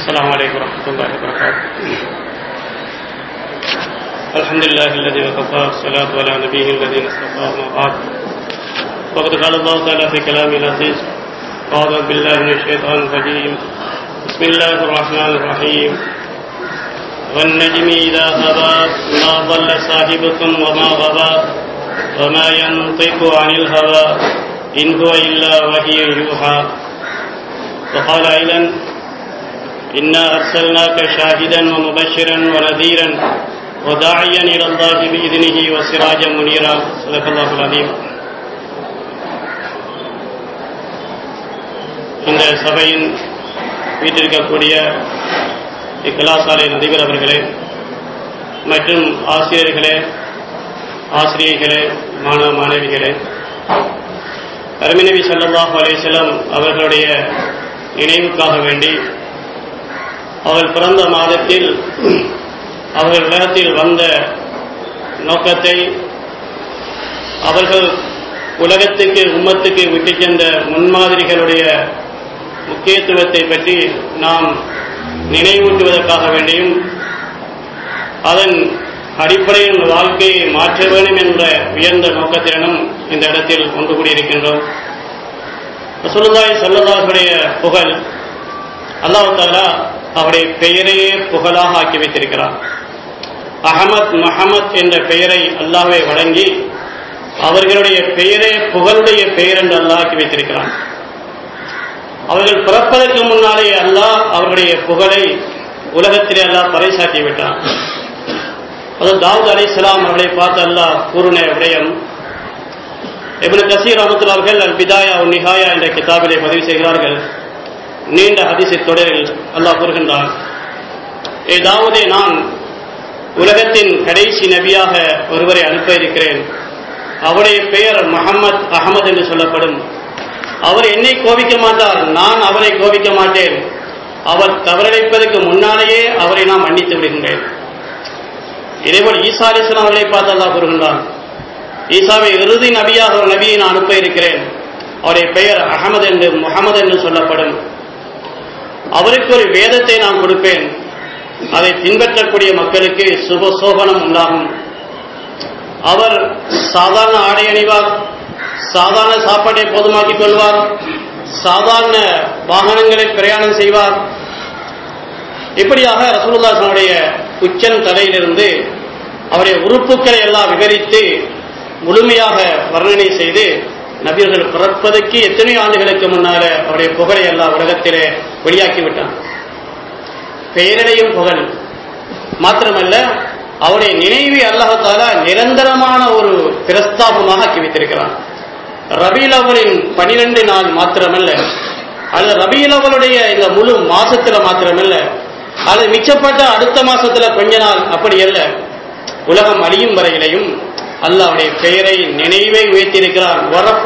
السلام عليكم ورحمة الله وبركاته الحمد لله الذي وكفى الصلاة على نبيه الذين اصطفى أما بعد وقد قال الله تعالى في كلامه العزيز أعوذ بالله من الشيطان الرجيم بسم الله الرحمن الرحيم والنجم إذا هوى ما ضل صاحبكم وما غوى وما ينطق عن الهوى إن هو إلا وحي يوحى وقال أيضا إنا أرسلناك شاهدا ومبشرا ونذيرا وداعيا إلى الله بإذنه وسراجا منيرا صدق الله العظيم இந்த சபையின் வீட்டிருக்கக்கூடிய இக்கலாசாலையின் அதிபர் அவர்களே மற்றும் ஆசிரியர்களே ஆசிரியர்களே மாணவ மாணவிகளே அருமிநபி சல்லாஹ் அலிசல்லாம் அவர்களுடைய நினைவுக்காக வேண்டி அவர்கள் பிறந்த மாதத்தில் அவர்கள் உலகத்தில் வந்த நோக்கத்தை அவர்கள் உலகத்துக்கு உம்மத்துக்கு விட்டு சென்ற முன்மாதிரிகளுடைய முக்கியத்துவத்தை பற்றி நாம் நினைவூட்டுவதற்காக வேண்டியும் அதன் அடிப்படையில் வாழ்க்கையை மாற்ற வேண்டும் என்ற உயர்ந்த நோக்கத்தினும் இந்த இடத்தில் ஒன்று கூடியிருக்கின்றோம் ரசூலுல்லாஹி சல்லல்லாஹுடைய புகழ் அல்லாஹ் தாலா அவருடைய பெயரையே புகழாக ஆக்கி வைத்திருக்கிறார் அகமத் மஹமத் என்ற பெயரை அல்லாஹ்வை வழங்கி அவர்களுடைய பெயரே புகழுடைய பெயர் என்று அல்லாஹ் ஆக்கி வைத்திருக்கிறான் அவர்கள் பிறப்பதற்கு முன்னாலே அல்லாஹ் அவர்களுடைய புகழை உலகத்திலே அல்லாஹ் பறைசாட்டி விட்டான் அது தாவூத் அலை இஸ்லாம் அவர்களை பார்த்து அல்லாஹ் கூறின விடயம் இப்னு கசீர் அஹமத்துல் அவர்கள் அல் பிதாயா நிஹாயா என்ற கிதாபிலே பதிவு செய்கிறார்கள் நீண்ட ஹதீஸை தொடரில் அல்லாஹ் கூறுகின்றான் ஏ தாவூதே நான் உலகத்தின் கடைசி நபியாக ஒருவரை அனுப்ப இருக்கிறேன் அவருடைய பெயர் முகமது அகமது என்று சொல்லப்படும் அவர் என்னை கோபிக்க மாட்டார் நான் அவரை கோபிக்க மாட்டேன் அவர் தவறிழைப்பதற்கு முன்னாலேயே அவரை நான் மன்னித்து விடுகின்றேன் இதேபோல் ஈசா அலிஸ்லாம் அவர்களை பார்த்து அல்லா கூறுகின்றான் ஈசாவை இறுதி நபியாக ஒரு நபியை நான் அனுப்ப இருக்கிறேன் அவருடைய பெயர் அகமது என்று முகமது என்று சொல்லப்படும் அவருக்கு ஒரு வேதத்தை நான் கொடுப்பேன் அதை பின்பற்றக்கூடிய மக்களுக்கு சுப சோபனம் உண்டாகும் அவர் சாதாரண ஆடை அணிவார் சாதாரண சாப்பாட்டை போதுமாக்கிக் கொள்வார் சாதாரண வாகனங்களில் பிரயாணம் செய்வார் இப்படியாக ரசூலுல்லாசனுடைய உச்சன் தலையிலிருந்து அவருடைய உறுப்புகளை எல்லாம் விவரித்து முழுமையாக வர்ணனை செய்து நபியர்கள் பிறப்பதற்கு எத்தனை ஆண்டுகளுக்கு முன்னால அவருடைய புகழை எல்லாம் உலகத்திலே வெளியாக்கி விட்டான் பெயரடையும் புகழ் மாத்திரமல்ல அவருடைய நினைவை அல்லாஹால நிரந்தரமான ஒரு பிரஸ்தாபமாக ஆக்கி வைத்திருக்கிறான் ரபீல் அவலின் பனிரெண்டு நாள் மாத்திரமல்ல அல்லது ரபீல் அவளுடைய இந்த முழு மாசத்துல மாத்திரமல்ல அல்லது மிச்சப்பட்ட அடுத்த மாசத்துல கொஞ்ச நாள் அப்படி அல்ல உலகம் அழியும் வரையிலையும் அல்லாவுடைய பெயரை நினைவை உயர்த்தியிருக்கிறான்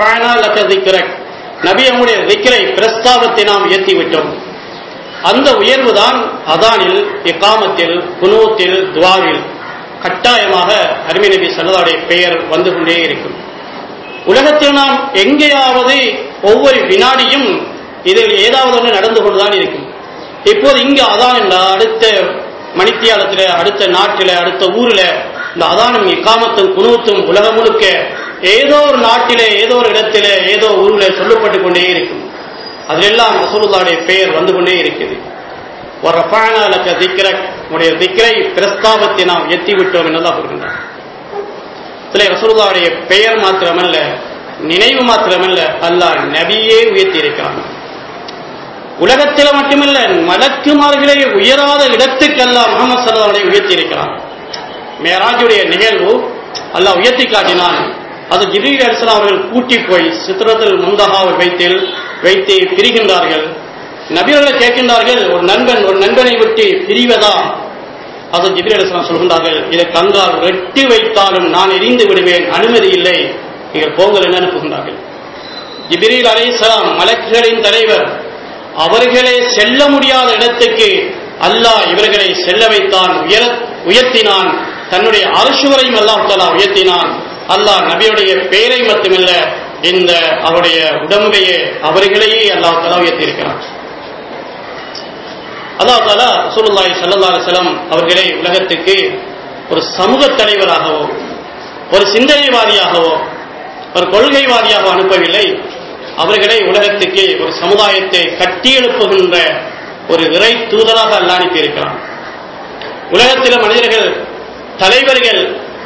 நபி நம்முடைய திக்கரை பிரஸ்தாபத்தை நாம் உயர்த்தி விட்டோம் அந்த உயர்வு தான் அதானில் இக்காமத்தில் குனூத்தில் துவாவில் கட்டாயமாக அருமை நபி சல்லதாவுடைய பெயர் வந்து கொண்டே இருக்கும் உலகத்தில் நாம் எங்கேயாவது ஒவ்வொரு வினாடியும் இதில் ஏதாவது ஒன்று நடந்து கொண்டுதான் இருக்கும் இப்போது இங்கு அதான் இந்த அடுத்த மணித்தியாலத்தில் அடுத்த நாட்டில் அடுத்த ஊரில் இந்த அதானும் இக்காமத்தும் குணூத்தும் உலகம் முழுக்க ஏதோ ஒரு நாட்டிலே ஏதோ ஒரு இடத்திலே ஏதோ ஊரில் சொல்லப்பட்டு கொண்டே இருக்கும் அதிலெல்லாம் ரசூலுல்லாவுடைய பெயர் வந்து கொண்டே இருக்குது ஒரு ரஃபானாலக்க திக்ரக் உடைய திக்ரை பிரஸ்தாபத்தை நாம் எத்தி விட்டோம் என்னதான் கூறுகின்றார் சில ரசூலுல்லாவுடைய பெயர் மாத்திரமல்ல நினைவு மாத்திரமல்ல அல்லாஹ் நபியே உயர்த்தி இருக்கிறான் உலகத்தில் மட்டுமல்ல மலக்குமார்களே உயராத இடத்துக்கு அல்லாஹ் முகமது சல்லாவுடைய உயர்த்தி இருக்கிறான் மேராஜுடைய நிகழ்வு அல்லாஹ் உயர்த்தி காட்டினான் அது ஜிபீல் அலிஸ்லாம் அவர்கள் கூட்டி போய் சித்திரத்தில் முந்தகாவை வைத்து வைத்து பிரிகின்றார்கள் நபியர்களை கேட்கின்றார்கள் ஒரு நண்பன் ஒரு நண்பனை விட்டு பிரிவதா அது ஜிபிரி அலிஸ்லாம் சொல்கின்றார்கள் இதை கண்டால் வெட்டி வைத்தாலும் நான் எரிந்து விடுவேன் அனுமதி இல்லை நீங்கள் போங்கள் என்று அனுப்புகின்றார்கள் ஜிபிரில் அலைசலாம் மலக்குகளின் தலைவர் அவர்களே செல்ல முடியாத இடத்துக்கு அல்லாஹ் இவர்களை செல்ல வைத்தான் உயர உயர்த்தினான் தன்னுடைய அரசுவரையும் அல்லாஹ் தலா உயர்த்தினான் அல்லாஹ் நபியுடைய பெயரை மட்டுமல்ல இந்த அவருடைய உடம்பையே அவர்களையே அல்லாஹ் தலா உயர்த்தியிருக்கிறான் அல்லாஹ் தாலா ரசூலுல்லாஹி ஸல்லல்லாஹு அலைஹி வஸல்லம் அவர்களை உலகத்துக்கு ஒரு சமூக தலைவராகவோ ஒரு சிந்தனைவாதியாகவோ ஒரு கொள்கைவாதியாக அனுப்பவில்லை அவர்களை உலகத்துக்கு ஒரு சமுதாயத்தை கட்டியெழுப்புகின்ற ஒரு இறை தூதராக அல்ல அனுப்பியிருக்கிறான் உலகத்தில் மனிதர்கள் தலைவர்கள்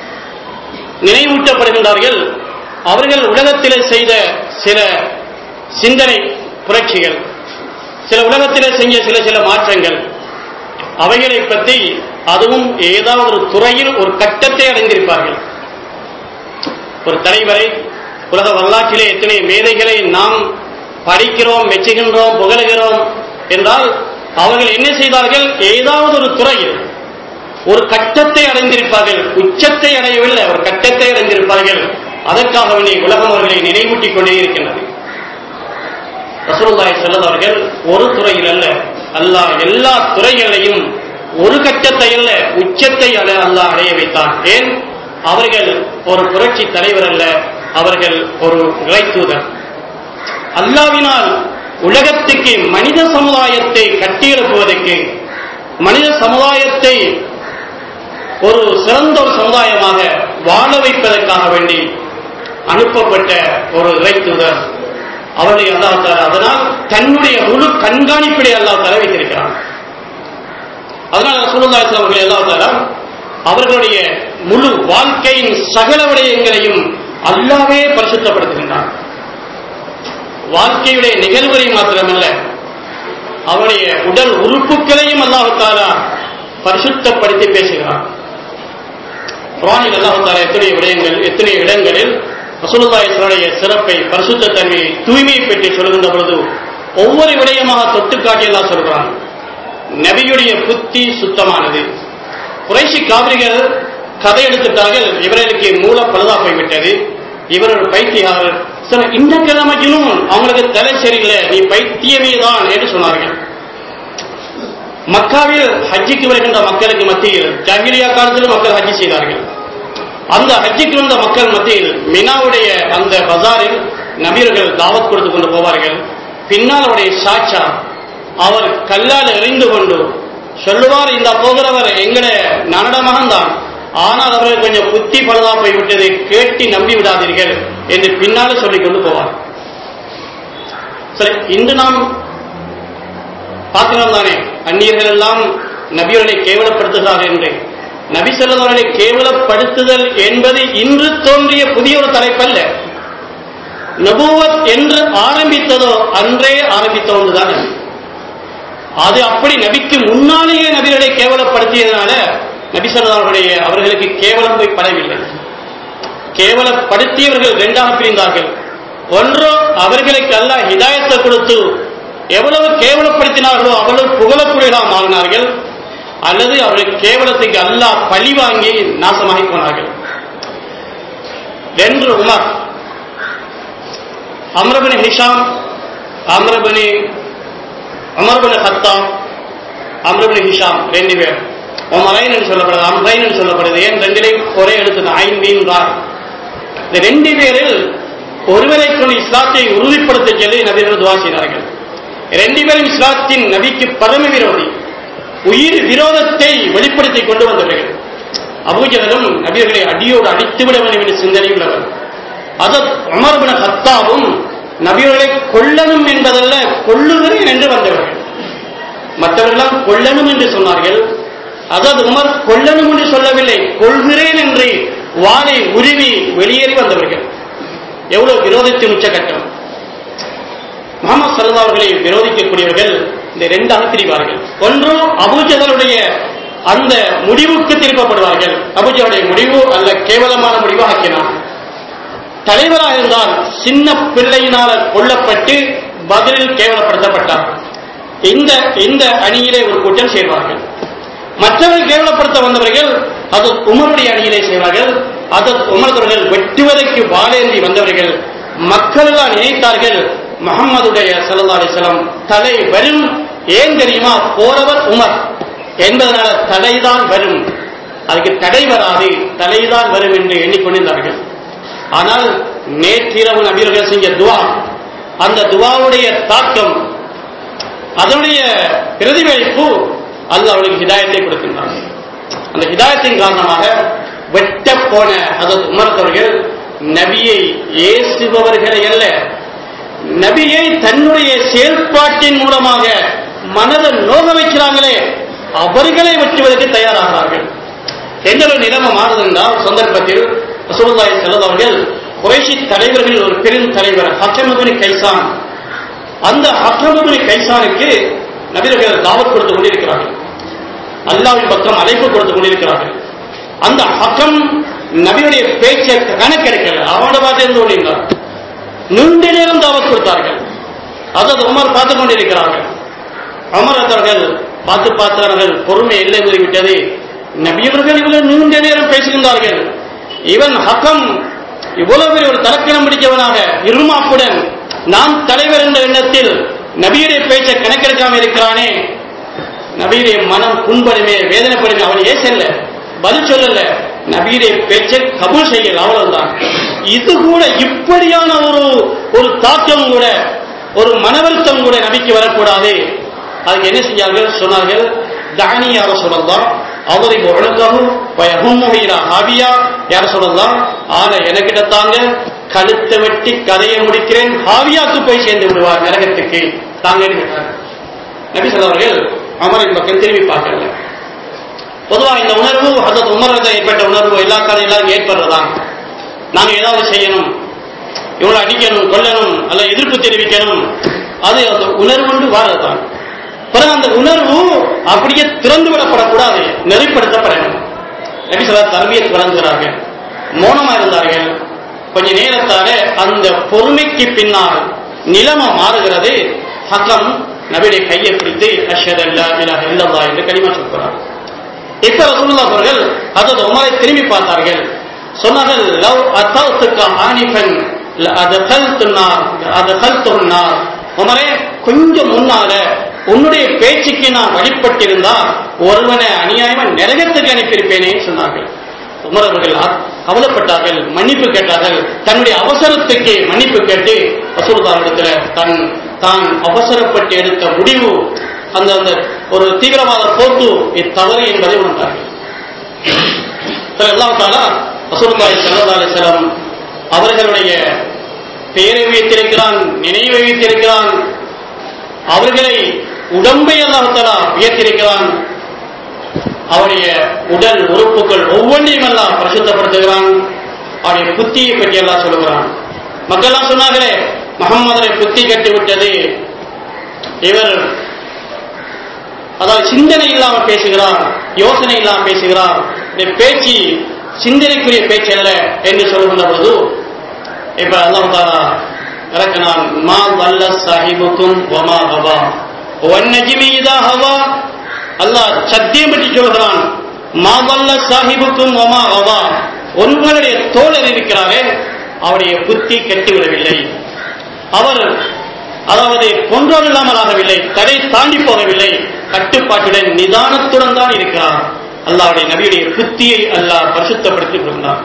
நினைவூட்டப்படுகின்றார்கள் அவர்கள் உலகத்திலே செய்த சில சிந்தனை புரட்சிகள் சில உலகத்திலே செஞ்ச சில சில மாற்றங்கள் அவைகளை பற்றி அதுவும் ஏதாவது ஒரு துறையில் ஒரு கட்டத்தை அடைந்திருப்பார்கள் ஒரு தலைவரை உலக வரலாற்றிலே எத்தனை மேதைகளை நாம் படிக்கிறோம் மெச்சுகின்றோம் புகழுகிறோம் என்றால் அவர்கள் என்ன செய்தார்கள் ஏதாவது ஒரு துறையில் ஒரு கட்டத்தை அடைந்திருப்பார்கள் உச்சத்தை அடையவில்லை ஒரு கட்டத்தை அடைந்திருப்பார்கள் அதற்காக வேண்டி உலகம் அவர்களை நினைவூட்டிக் கொண்டே இருக்கின்றது ரசூலுல்லாஹி ஸல்லல்லாஹு அவர்கள் ஒரு துறையில் அல்ல அல்லாஹ் எல்லா துறைகளையும் ஒரு கட்டத்தை அல்ல உச்சத்தை அட அல்லாஹ் அடைய வைத்தான் ஏன் அவர்கள் ஒரு புரட்சி தலைவர் அல்ல அவர்கள் ஒரு இறைத்தூதர் அல்லாவினால் உலகத்துக்கு மனித சமுதாயத்தை கட்டியெழுப்புவதற்கு மனித சமுதாயத்தை ஒரு சிறந்த ஒரு சமுதாயமாக வாழ வைப்பதற்காக வேண்டி அனுப்பப்பட்ட ஒரு இறைத்தூதர் அவர்களை அல்லாஹ் தாலா அதனால் தன்னுடைய முழு கண்காணிப்பிலே அல்லாஹ் தர வைத்திருக்கிறான் அதனால் ரசூலுல்லாஹி அவர்கள் அல்லாஹ் தாலா அவர்களுடைய முழு வாழ்க்கையின் சகல விடயங்களையும் அல்லாவே பரிசுத்தப்படுத்துகின்றான் வாழ்க்கையுடைய நிகழ்வுகளை மாத்திரமல்ல அவருடைய உடல் உறுப்புகளையும் அல்லாஹு தாலா பரிசுத்தப்படுத்தி பேசுகிறான் குரானில் அல்லாஹு தாலா எத்தனை விடயங்கள் எத்தனை இடங்களில் ரசூலுல்லாஹினுடைய சிறப்பை பரிசுத்த தன்மையை தூய்மையை பற்றி சொல்கின்ற பொழுது ஒவ்வொரு விடயமாக தொட்டு காட்டி எல்லாம் சொல்கிறான் நபியுடைய புத்தி சுத்தமானது குறைசி காவிரிகள் கதை எடுத்துட்டார்கள் இவர்களுக்கு மூல பழுதா போய்விட்டது இவர் ஒரு பைத்தியாளர் சில இந்த கிழமையிலும் அவங்களுக்கு தலை சரியில்லை நீ பைத்தியமே தான் என்று சொன்னார்கள் மக்காவில் ஹஜ்ஜிக்கு வருகின்ற மக்களுக்கு மத்தியில் ஜாகிலியா காலத்திலும் மக்கள் ஹஜ்ஜி செய்தார்கள் அந்த ஹஜ்ஜிக்கு வந்த மக்கள் மத்தியில் மினாவுடைய அந்த பஜாரில் நபீர்கள் தாவத் கொடுத்து கொண்டு போவார்கள் பின்னால் அவருடைய சாட்சா அவர் கல்லால் எறிந்து கொண்டு சொல்லுவார் இந்த போகிறவர் எங்கட நனட மகன்தான் ஆனால் அவர்கள் கொஞ்சம் புத்தி பழுதா போய்விட்டதை கேட்டு நம்பி விடாதீர்கள் என்று பின்னால சொல்லிக் கொண்டு போவார் சரி இன்று நாம் பார்க்கிறோம் தானே அந்நியர்கள் எல்லாம் நபியர்களை கேவலப்படுத்துகிறார்கள் என்று நபி செல்லவர்களை கேவலப்படுத்துதல் என்பது இன்று தோன்றிய புதிய ஒரு தலைப்பல்ல நபுவத் என்று ஆரம்பித்ததோ அன்றே ஆரம்பித்த ஒன்றுதான் நபி அது அப்படி நபிக்கு முன்னாலேயே நபிகளை கேவலப்படுத்தியதனால நபி சொல்லவர்களுடைய அவர்களுக்கு கேவலம் போய் படவில்லை கேவலப்படுத்தியவர்கள் இரண்டாக பிரிந்தார்கள் ஒன்றோ அவர்களுக்கு அல்லாஹ் ஹிதாயத்தை கொடுத்து எவ்வளவு கேவலப்படுத்தினார்களோ அவ்வளவு புகழக்கூடியதாக மாறினார்கள் அல்லது அவர்கள் கேவலத்துக்கு அல்லாஹ் பழி வாங்கி நாசமாகி போனார்கள் ரெண்டு உமர் அம்ரபனி ஹிஷாம் அம்ரபனி அமர்பனி ஹத்தாம் அம்ரபனி ஹிஷாம் ரெண்டு பேர் ஒமரைன் என்று சொல்லப்படுது அம்ரைன் என்று சொல்லப்படுது ஏன் ரெண்டிலையும் ஒரே எழுத்து ஐன் மீன் ரார் இந்த ரெண்டு பேரில் ஒருவரை கொண்டு இஸ்லாத்தை உறுதிப்படுத்த சொல்லி நபிகள் துவா செய்தார்கள் ரெண்டு பேரும் இஸ்லாத்தின் நபிக்கு பரம விரோதி உயிர் விரோதத்தை வெளிப்படுத்தி கொண்டு வந்தவர்கள் அபூஜலும் நபியர்களை அடியோடு அடித்துவிட வேண்டும் என்று சிந்தனை உள்ளவர் அதத் உமர்பின ஹத்தாவும் நபியர்களை கொல்லணும் என்பதல்ல கொள்ளுகிறேன் என்று வந்தவர்கள் மற்றவர்களாம் கொல்லணும் என்று சொன்னார்கள் அதாவது உமர் கொல்லணும் என்று சொல்லவில்லை கொள்கிறேன் என்று வாளை உருவி வெளியேறி வந்தவர்கள் எவ்வளவு விரோதத்தின் உச்சகட்டம் முகமது சல்லா அவர்களை விரோதிக்கக்கூடியவர்கள் இந்த ரெண்டாக பிரிவார்கள் ஒன்று அபூஜகளுடைய அந்த முடிவுக்கு திருப்பப்படுவார்கள் அபூஜலுடைய முடிவு அல்ல கேவலமான முடிவு ஆக்கினார் தலைவராக இருந்தால் சின்ன பிள்ளையினால கொல்லப்பட்டு பதிலில் கேவலப்படுத்தப்பட்டார் இந்த இந்த அணியிலே ஒரு கூட்டம் சேர்வார்கள் மற்றவர்கள் கேவலப்படுத்த வந்தவர்கள் அது உமருடைய அணியிலே செய்வார்கள் அது உமர்தவர்கள் வெட்டுவதற்கு வாழேந்தி வந்தவர்கள் மக்கள் எல்லாம் நினைத்தார்கள் முகம்மதுடைய சல்லா அலிஸ்லாம் தலை வரும் ஏன் தெரியுமா போறவர் உமர் என்பதனால தலைதான் வரும் அதுக்கு தடை வராது தலைதான் வரும் என்று எண்ணிக்கொண்டிருந்தார்கள் ஆனால் நேற்றிரவு நபியர்கள் செஞ்ச துவா அந்த துவாவுடைய தாக்கம் அதனுடைய பிரதிபலிப்பு அல்லாஹ் அவளுக்கு ஹிதாயத்தை கொடுக்கின்றான் அந்த ஹிதாயத்தின் காரணமாக வெட்ட போன அதாவது உமரத்தவர்கள் நபியை ஏசுபவர்களை அல்ல நபியை தன்னுடைய செயல்பாட்டின் மூலமாக மனதை நோக வைக்கிறாங்களே அவர்களை வெட்டுவதற்கு தயாராகிறார்கள் எந்த ஒரு நிலைமை மாறுது என்றால் சந்தர்ப்பத்தில் ரசூலுல்லாஹி ஸல்லல்லாஹு அவர்கள் குறைஷி தலைவர்கள் ஒரு பெரும் தலைவர் ஹக்கமபுனி கைசான் அந்த ஹக்கமபுனி கைசானுக்கு நபிகள் தாவத் கொடுத்து கொண்டிருக்கிறார்கள் அல்லாவின் பக்கம் அழைப்பு கொடுத்து கொண்டிருக்கிறார்கள் அந்த ஹக்கம் நபியுடைய பேச்சை கணக்கெடுக்கல அவனோட பார்த்து இருந்து கொண்டிருந்தார் நீண்ட நேரம் தாவத் கொடுத்தார்கள் அதாவது உமர் பார்த்துக் கொண்டிருக்கிறார்கள் அமர் அவர்கள் பார்த்து பார்த்தார்கள் பொறுமை எல்லை மீறிவிட்டது நபியவர்கள் இவ்வளவு நீண்ட நேரம் பேசுகின்றார்கள் இவன் ஹக்கம் இவ்வளவு பெரிய ஒரு தலக்கணம் பிடிச்சவனாக இருமாப்புடன் நான் தலைவர் என்ற எண்ணத்தில் நபியுடைய பேச்சை கணக்கெடுக்காம இருக்கிறானே நபியுடைய மனம் புண்படுமே வேதனைப்படுமே அவன் ஏசல்ல பதில் சொல்லல நபியுடைய பேச்சை கபூல் செய்யல அவ்வளவுதான் இது கூட இப்படியான ஒரு ஒரு தாக்கம் கூட ஒரு மனவருத்தம் கூட நபிக்கு வரக்கூடாது அதுக்கு என்ன செஞ்சார்கள் சொன்னார்கள் தானி யார சொல்லலாம் அவரை உழக்கவும் பயகுமுகிரா ஹாபியா யார சொல்லலாம் ஆனா எனக்கிட்ட தாங்க கழுத்தை வெட்டி கதையை முடிக்கிறேன் ஹாவியாக்கு போய் சேர்ந்து விடுவார் நரகத்துக்கு தாங்க கேட்டார் நபி சொல்லவர்கள் அமரின் பக்கம் திரும்பி பார்க்கல பொதுவா இந்த உணர்வு ஹசத் உமரத ஏற்பட்ட உணர்வு எல்லா காலம் எல்லாரும் ஏற்படுறதான் நாங்க ஏதாவது செய்யணும் இவ்வளவு அடிக்கணும் கொல்லணும் அல்ல எதிர்ப்பு தெரிவிக்கணும் அது அந்த உணர்வு வாரதான் பிறகு அந்த உணர்வு அப்படியே திறந்து விடப்படக்கூடாது நெறிப்படுத்தப்படணும் நபி சொல்ல தரபியத் வழங்குகிறார்கள் மௌனமா இருந்தார்கள் கொஞ்ச நேரத்தால அந்த பொறுமைக்கு பின்னால் நிலைமை மாறுகிறது ஹக்கம் நபியுடைய கையை பிடித்து அஷத் அல்லா இலாஹ இல்லல்லா என்று கனிமா சொல்கிறார் இப்ப ரசூலுல்லாஹ் அவர்கள் அதது உமரை திரும்பி பார்த்தார்கள் சொன்னார்கள் லவ் அத்தௌத்துக்க ஆனிஃபன் அதகல்து நார் அதகல்து நார் உமரே கொஞ்சம் முன்னால உன்னுடைய பேச்சுக்கு நான் வழிபட்டிருந்தா ஒருவனை அநியாயமா நரகத்துக்கு அனுப்பியிருப்பேனே சொன்னார்கள் உமர் அவர்கள் கவலைப்பட்டார்கள் மன்னிப்பு கேட்டார்கள் தன்னுடைய அவசரத்துக்கு மன்னிப்பு கேட்டு வசூல்தாரிடத்துல தன் தான் அவசரப்பட்டு எடுத்த முடிவு அந்த அந்த ஒரு தீவிரவாத போக்கு தவறு என்பதை உணர்ந்தார்கள் எல்லாம் தாலா வசூல்தாரி சல்லா அலிசலம் அவர்களுடைய பெயரை வைத்திருக்கிறான் நினைவை வைத்திருக்கிறான் அவர்களை உடம்பை அல்லாஹாலா உயர்த்திருக்கிறான் அவருடைய உடல் உறுப்புகள் ஒவ்வொன்றையும் எல்லாம் பரிசுத்தப்படுத்துகிறான் அவருடைய புத்தியை பற்றி எல்லாம் சொல்லுகிறான் மக்கள்லாம் சொன்னார்களே முகம்மதரை புத்தி கட்டி விட்டது இவர் அதாவது சிந்தனை இல்லாமல் பேசுகிறார் யோசனை இல்லாமல் பேசுகிறார் இந்த பேச்சு சிந்தனைக்குரிய பேச்சு அல்ல என்று சொல்லுகின்ற பொழுது இப்ப அல்லாஹ் தாரா இறக்கினான் மா வல்ல சாஹிபுக்கும் வமா ஹவா வன்னஜிமி இதா ஹவா அல்லாஹ் சத்தியம் பற்றி சொல்கிறான் மா வல்ல சாஹிபுக்கும் வமா ஹவா உங்களுடைய தோழர் இருக்கிறாரே அவருடைய புத்தி கெட்டுவிடவில்லை அவர் அதாவது கொன்றோல் இல்லாமல் ஆகவில்லை தடை தாண்டி போகவில்லை கட்டுப்பாட்டுடன் நிதானத்துடன் தான் இருக்கிறார் அல்லாவுடைய நபியுடைய புத்தியை அல்லாஹ் பரிசுத்தப்படுத்தி கொடுக்கிறார்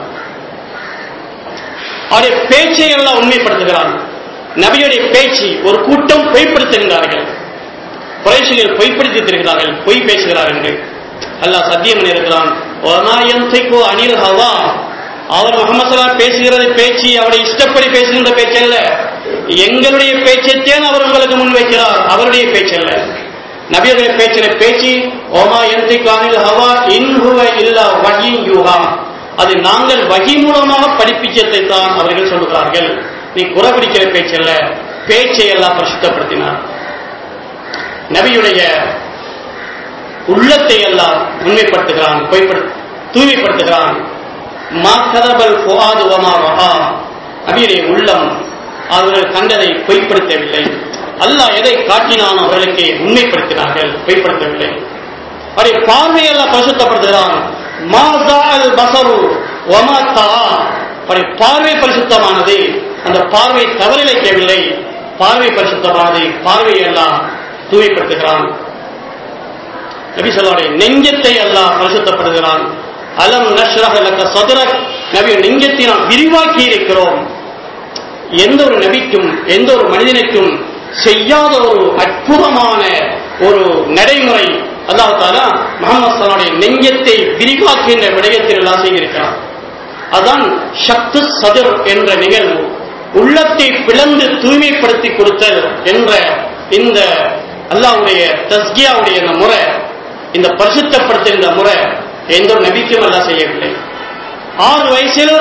அவருடைய பேச்சை எல்லாம் உண்மைப்படுத்துகிறார் நபியுடைய பேச்சு ஒரு கூட்டம் பொய்ப்படுத்துகின்றார்கள் குறைசிகள் பொய்ப்படுத்தி இருக்கிறார்கள் பொய் பேசுகிறார் என்று அல்லாஹ் சத்தியம் இருக்கிறான் அனில் ஹவா அவர் முகமது பேசுகிறது பேச்சு அவருடைய இஷ்டப்படி பேசுகின்ற பேச்சு அல்ல எங்களுடைய பேச்சைத்தான் அவர் உங்களுக்கு முன்வைக்கிறார் அவருடைய பேச்சு அல்ல நபியுடைய பேச்சில பேச்சு ஓமா எந்தி கானில் ஹவா இன்ஹுவ இல்லா வகி யூஹா அது நாங்கள் வகி மூலமாக படிப்பிச்சத்தை தான் அவர்கள் சொல்லுகிறார்கள் நீ குறபிடிக்கிற பேச்சல்ல பேச்சை எல்லாம் பிரசித்தப்படுத்தினார் நபியுடைய உள்ளத்தை எல்லாம் உண்மைப்படுத்துகிறான் பொய்ப்படு தூய்மைப்படுத்துகிறான் மா கதபல் புகாது வமா வஹா நபியுடைய உள்ளம் அவர்கள் கண்டதை பொய்ப்படுத்தவில்லை அல்லாஹ் எதை காட்டினான் அவர்களுக்கு உண்மைப்படுத்தினார்கள் பொய்ப்படுத்தவில்லை அவருடைய பார்வையெல்லாம் பரிசுத்தப்படுத்துகிறான் மாசால் பசரு ஒமத்தா அவருடைய பார்வை பரிசுத்தமானது அந்த பார்வை தவறிழைக்கவில்லை பார்வை பரிசுத்தமானது பார்வையெல்லாம் தூய்மைப்படுத்துகிறான் நபி சொல்லாவுடைய நெஞ்சத்தை எல்லாம் பரிசுத்தப்படுகிறான் அலம் நஷ்ரஹ லக்க சதுரக் நபி நெஞ்சத்தை நாம் விரிவாக்கி இருக்கிறோம் எந்த ஒரு நபிக்கும் எந்த ஒரு மனிதனுக்கும் செய்யாத ஒரு அற்புதமான ஒரு நடைமுறை அல்லாஹ் தாலா முகமது சலாவுடைய நெஞ்சத்தை விரிவாக்குகின்ற விடயத்தில் எல்லாம் செய்திருக்கிறார் அதான் சக்து சதுர் என்ற நிகழ்வு உள்ளத்தை பிளந்து தூய்மைப்படுத்தி கொடுத்தல் என்ற இந்த அல்லாவுடைய தஸ்கியாவுடைய இந்த முறை இந்த பரிசுத்தப்படுத்துகின்ற முறை எந்த ஒரு நபிக்கும் அல்லா செய்யவில்லை ஆறு வயசில்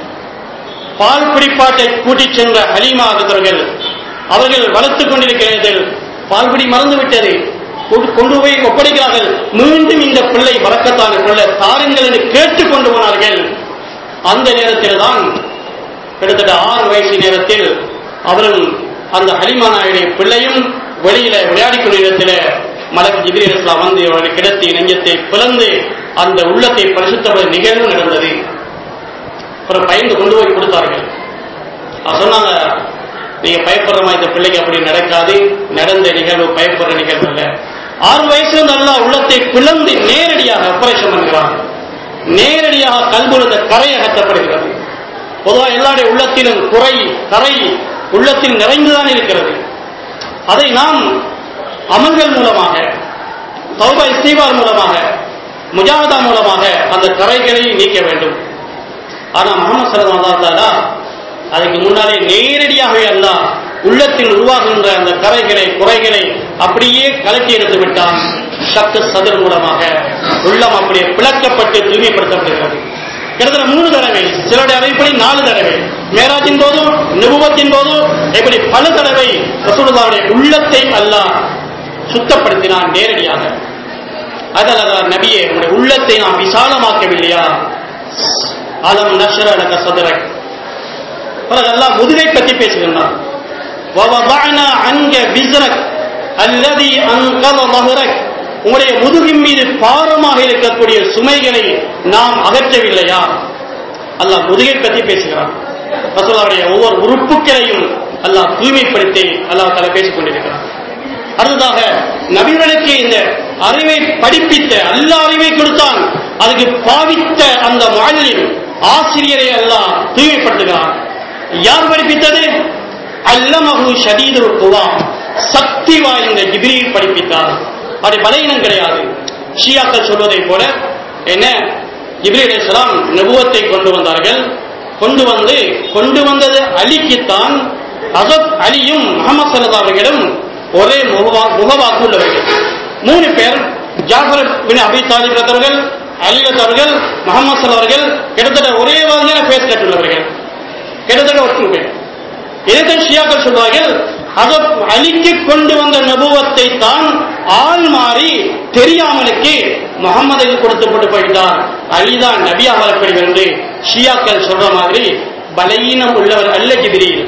பால் பிடிப்பாட்டை கூட்டிச் சென்ற ஹலீமா அவர்கள் அவர்கள் வளர்த்துக் கொண்டிருக்கிறார்கள் பால்பிடி மறந்து விட்டது கொண்டு போய் ஒப்படைக்கிறார்கள் மீண்டும் இந்த பிள்ளை வழக்கத்தான பிள்ளை தாருங்கள் என்று கேட்டுக் கொண்டு போனார்கள் அந்த நேரத்தில் தான் கிட்டத்தட்ட ஆறு வயசு நேரத்தில் அவரும் அந்த ஹலிமா நாயுடைய பிள்ளையும் வெளியில விளையாடி கொண்ட இடத்துல மலக் ஜிபிரி இஸ்லாம் வந்து அவருடைய கிடத்தி நெஞ்சத்தை பிளந்து அந்த உள்ளத்தை பரிசுத்தவர நிகழ்வு நடந்தது அப்புறம் பயந்து கொண்டு போய் கொடுத்தார்கள் சொன்னாங்க நீங்க பயப்படுற மாதிரி இந்த பிள்ளைக்கு அப்படி நடக்காது நடந்த நிகழ்வு பயப்படுற நிகழ்வு அல்ல ஆறு வயசுல நல்லா உள்ளத்தை பிளந்து நேரடியாக ஆபரேஷன் பண்ணுகிறாங்க நேரடியாக கல்புழுந்த கரை அகற்றப்படுகிறது பொதுவாக எல்லாருடைய உள்ளத்திலும் குறை கரை உள்ளத்தில் நிறைந்துதான் இருக்கிறது அதை நாம் அமல்கள் மூலமாக தௌபா இஸ்தீபார் மூலமாக முஜாவதா மூலமாக அந்த கரைகளை நீக்க வேண்டும் ஆனா முகமது சலமாதாலா அதுக்கு முன்னாலே நேரடியாகவே அல்ல உள்ளத்தில் உருவாகின்ற அந்த கரைகளை குறைகளை அப்படியே கலட்டி எடுத்து விட்டான் சக்த சதுர் மூலமாக உள்ளம் அப்படியே பிளக்கப்பட்டு தூய்மைப்படுத்தப்படுகிறது கிட்டத்தட்ட மூணு தடவை சிலருடைய அறைப்படி நாலு தடவை மேராஜின் போதும் நிபுவத்தின் போதும் இப்படி பல தடவை ரசூலுல்லாவுடைய உள்ளத்தை அல்லாஹ் சுத்தப்படுத்தினான் நேரடியாக அதனால் நபியே உங்களுடைய உள்ளத்தை நாம் விசாலமாக்கவில்லையா அலம் நஷர நக சதுரக் பிறகு அல்லாஹ் முதுகை பற்றி பேசுகின்றான் அங்க விசரக் அல்லதி அங்கத மகரக் உங்களுடைய முதுகின் மீது பாரமாக இருக்கக்கூடிய சுமைகளை நாம் அகற்றவில்லையா அல்லாஹ் முதுகை பற்றி பேசுகிறான் ரசூலாவுடைய ஒவ்வொரு உறுப்புகளையும் அல்லாஹ் தூய்மைப்படுத்தி அல்லாஹ் தலை பேசிக் கொண்டிருக்கிறான் அடுத்ததாக நபிகளுக்கு இந்த அறிவை படிப்பித்த அல்ல அறிவை கொடுத்தான் அதுக்கு பாவித்த அந்த மாநிலம் ஆசிரியரை அல்லாஹ் தூய்மைப்படுத்துகிறான் யார் படிப்பித்தது அல்லமகு ஷதீது குவா சக்தி வாய்ந்த ஜிபிரியில் படிப்பித்தார் அது பலையினம் கிடையாது ஷியாக்கள் சொல்வதை போல என்ன ஜிப்ரி அலிஸ்லாம் நபுவத்தை கொண்டு வந்தார்கள் கொண்டு வந்து கொண்டு வந்தது அலிக்குத்தான் அசத் அலியும் முகமது சல்லா அவர்களும் ஒரே முகவா முகவாக்கு உள்ளவர்கள் மூணு பேர் ஜாஃபர் பின் அபி தாலிப் அவர்கள் அலிலத் அவர்கள் முகமது சல்லா அவர்கள் கிட்டத்தட்ட ஒரே வகையான பேஸ் கட்டுள்ளவர்கள் கிட்டத்தட்ட ஒற்றுமை இதைத்தான் ஷியாக்கள் சொல்வார்கள் அதப் அலிக்கு கொண்டு வந்த நபுவத்தை தான் ஆள் மாறி தெரியாமலுக்கு முகமதுக்கு கொடுத்து போட்டு போயிட்டார் அலிதான் நபியாக வரப்படுகிறது என்று ஷியாக்கள் சொல்ற மாதிரி பலவீனம் உள்ளவர் அல்ல ஜிபிரியில்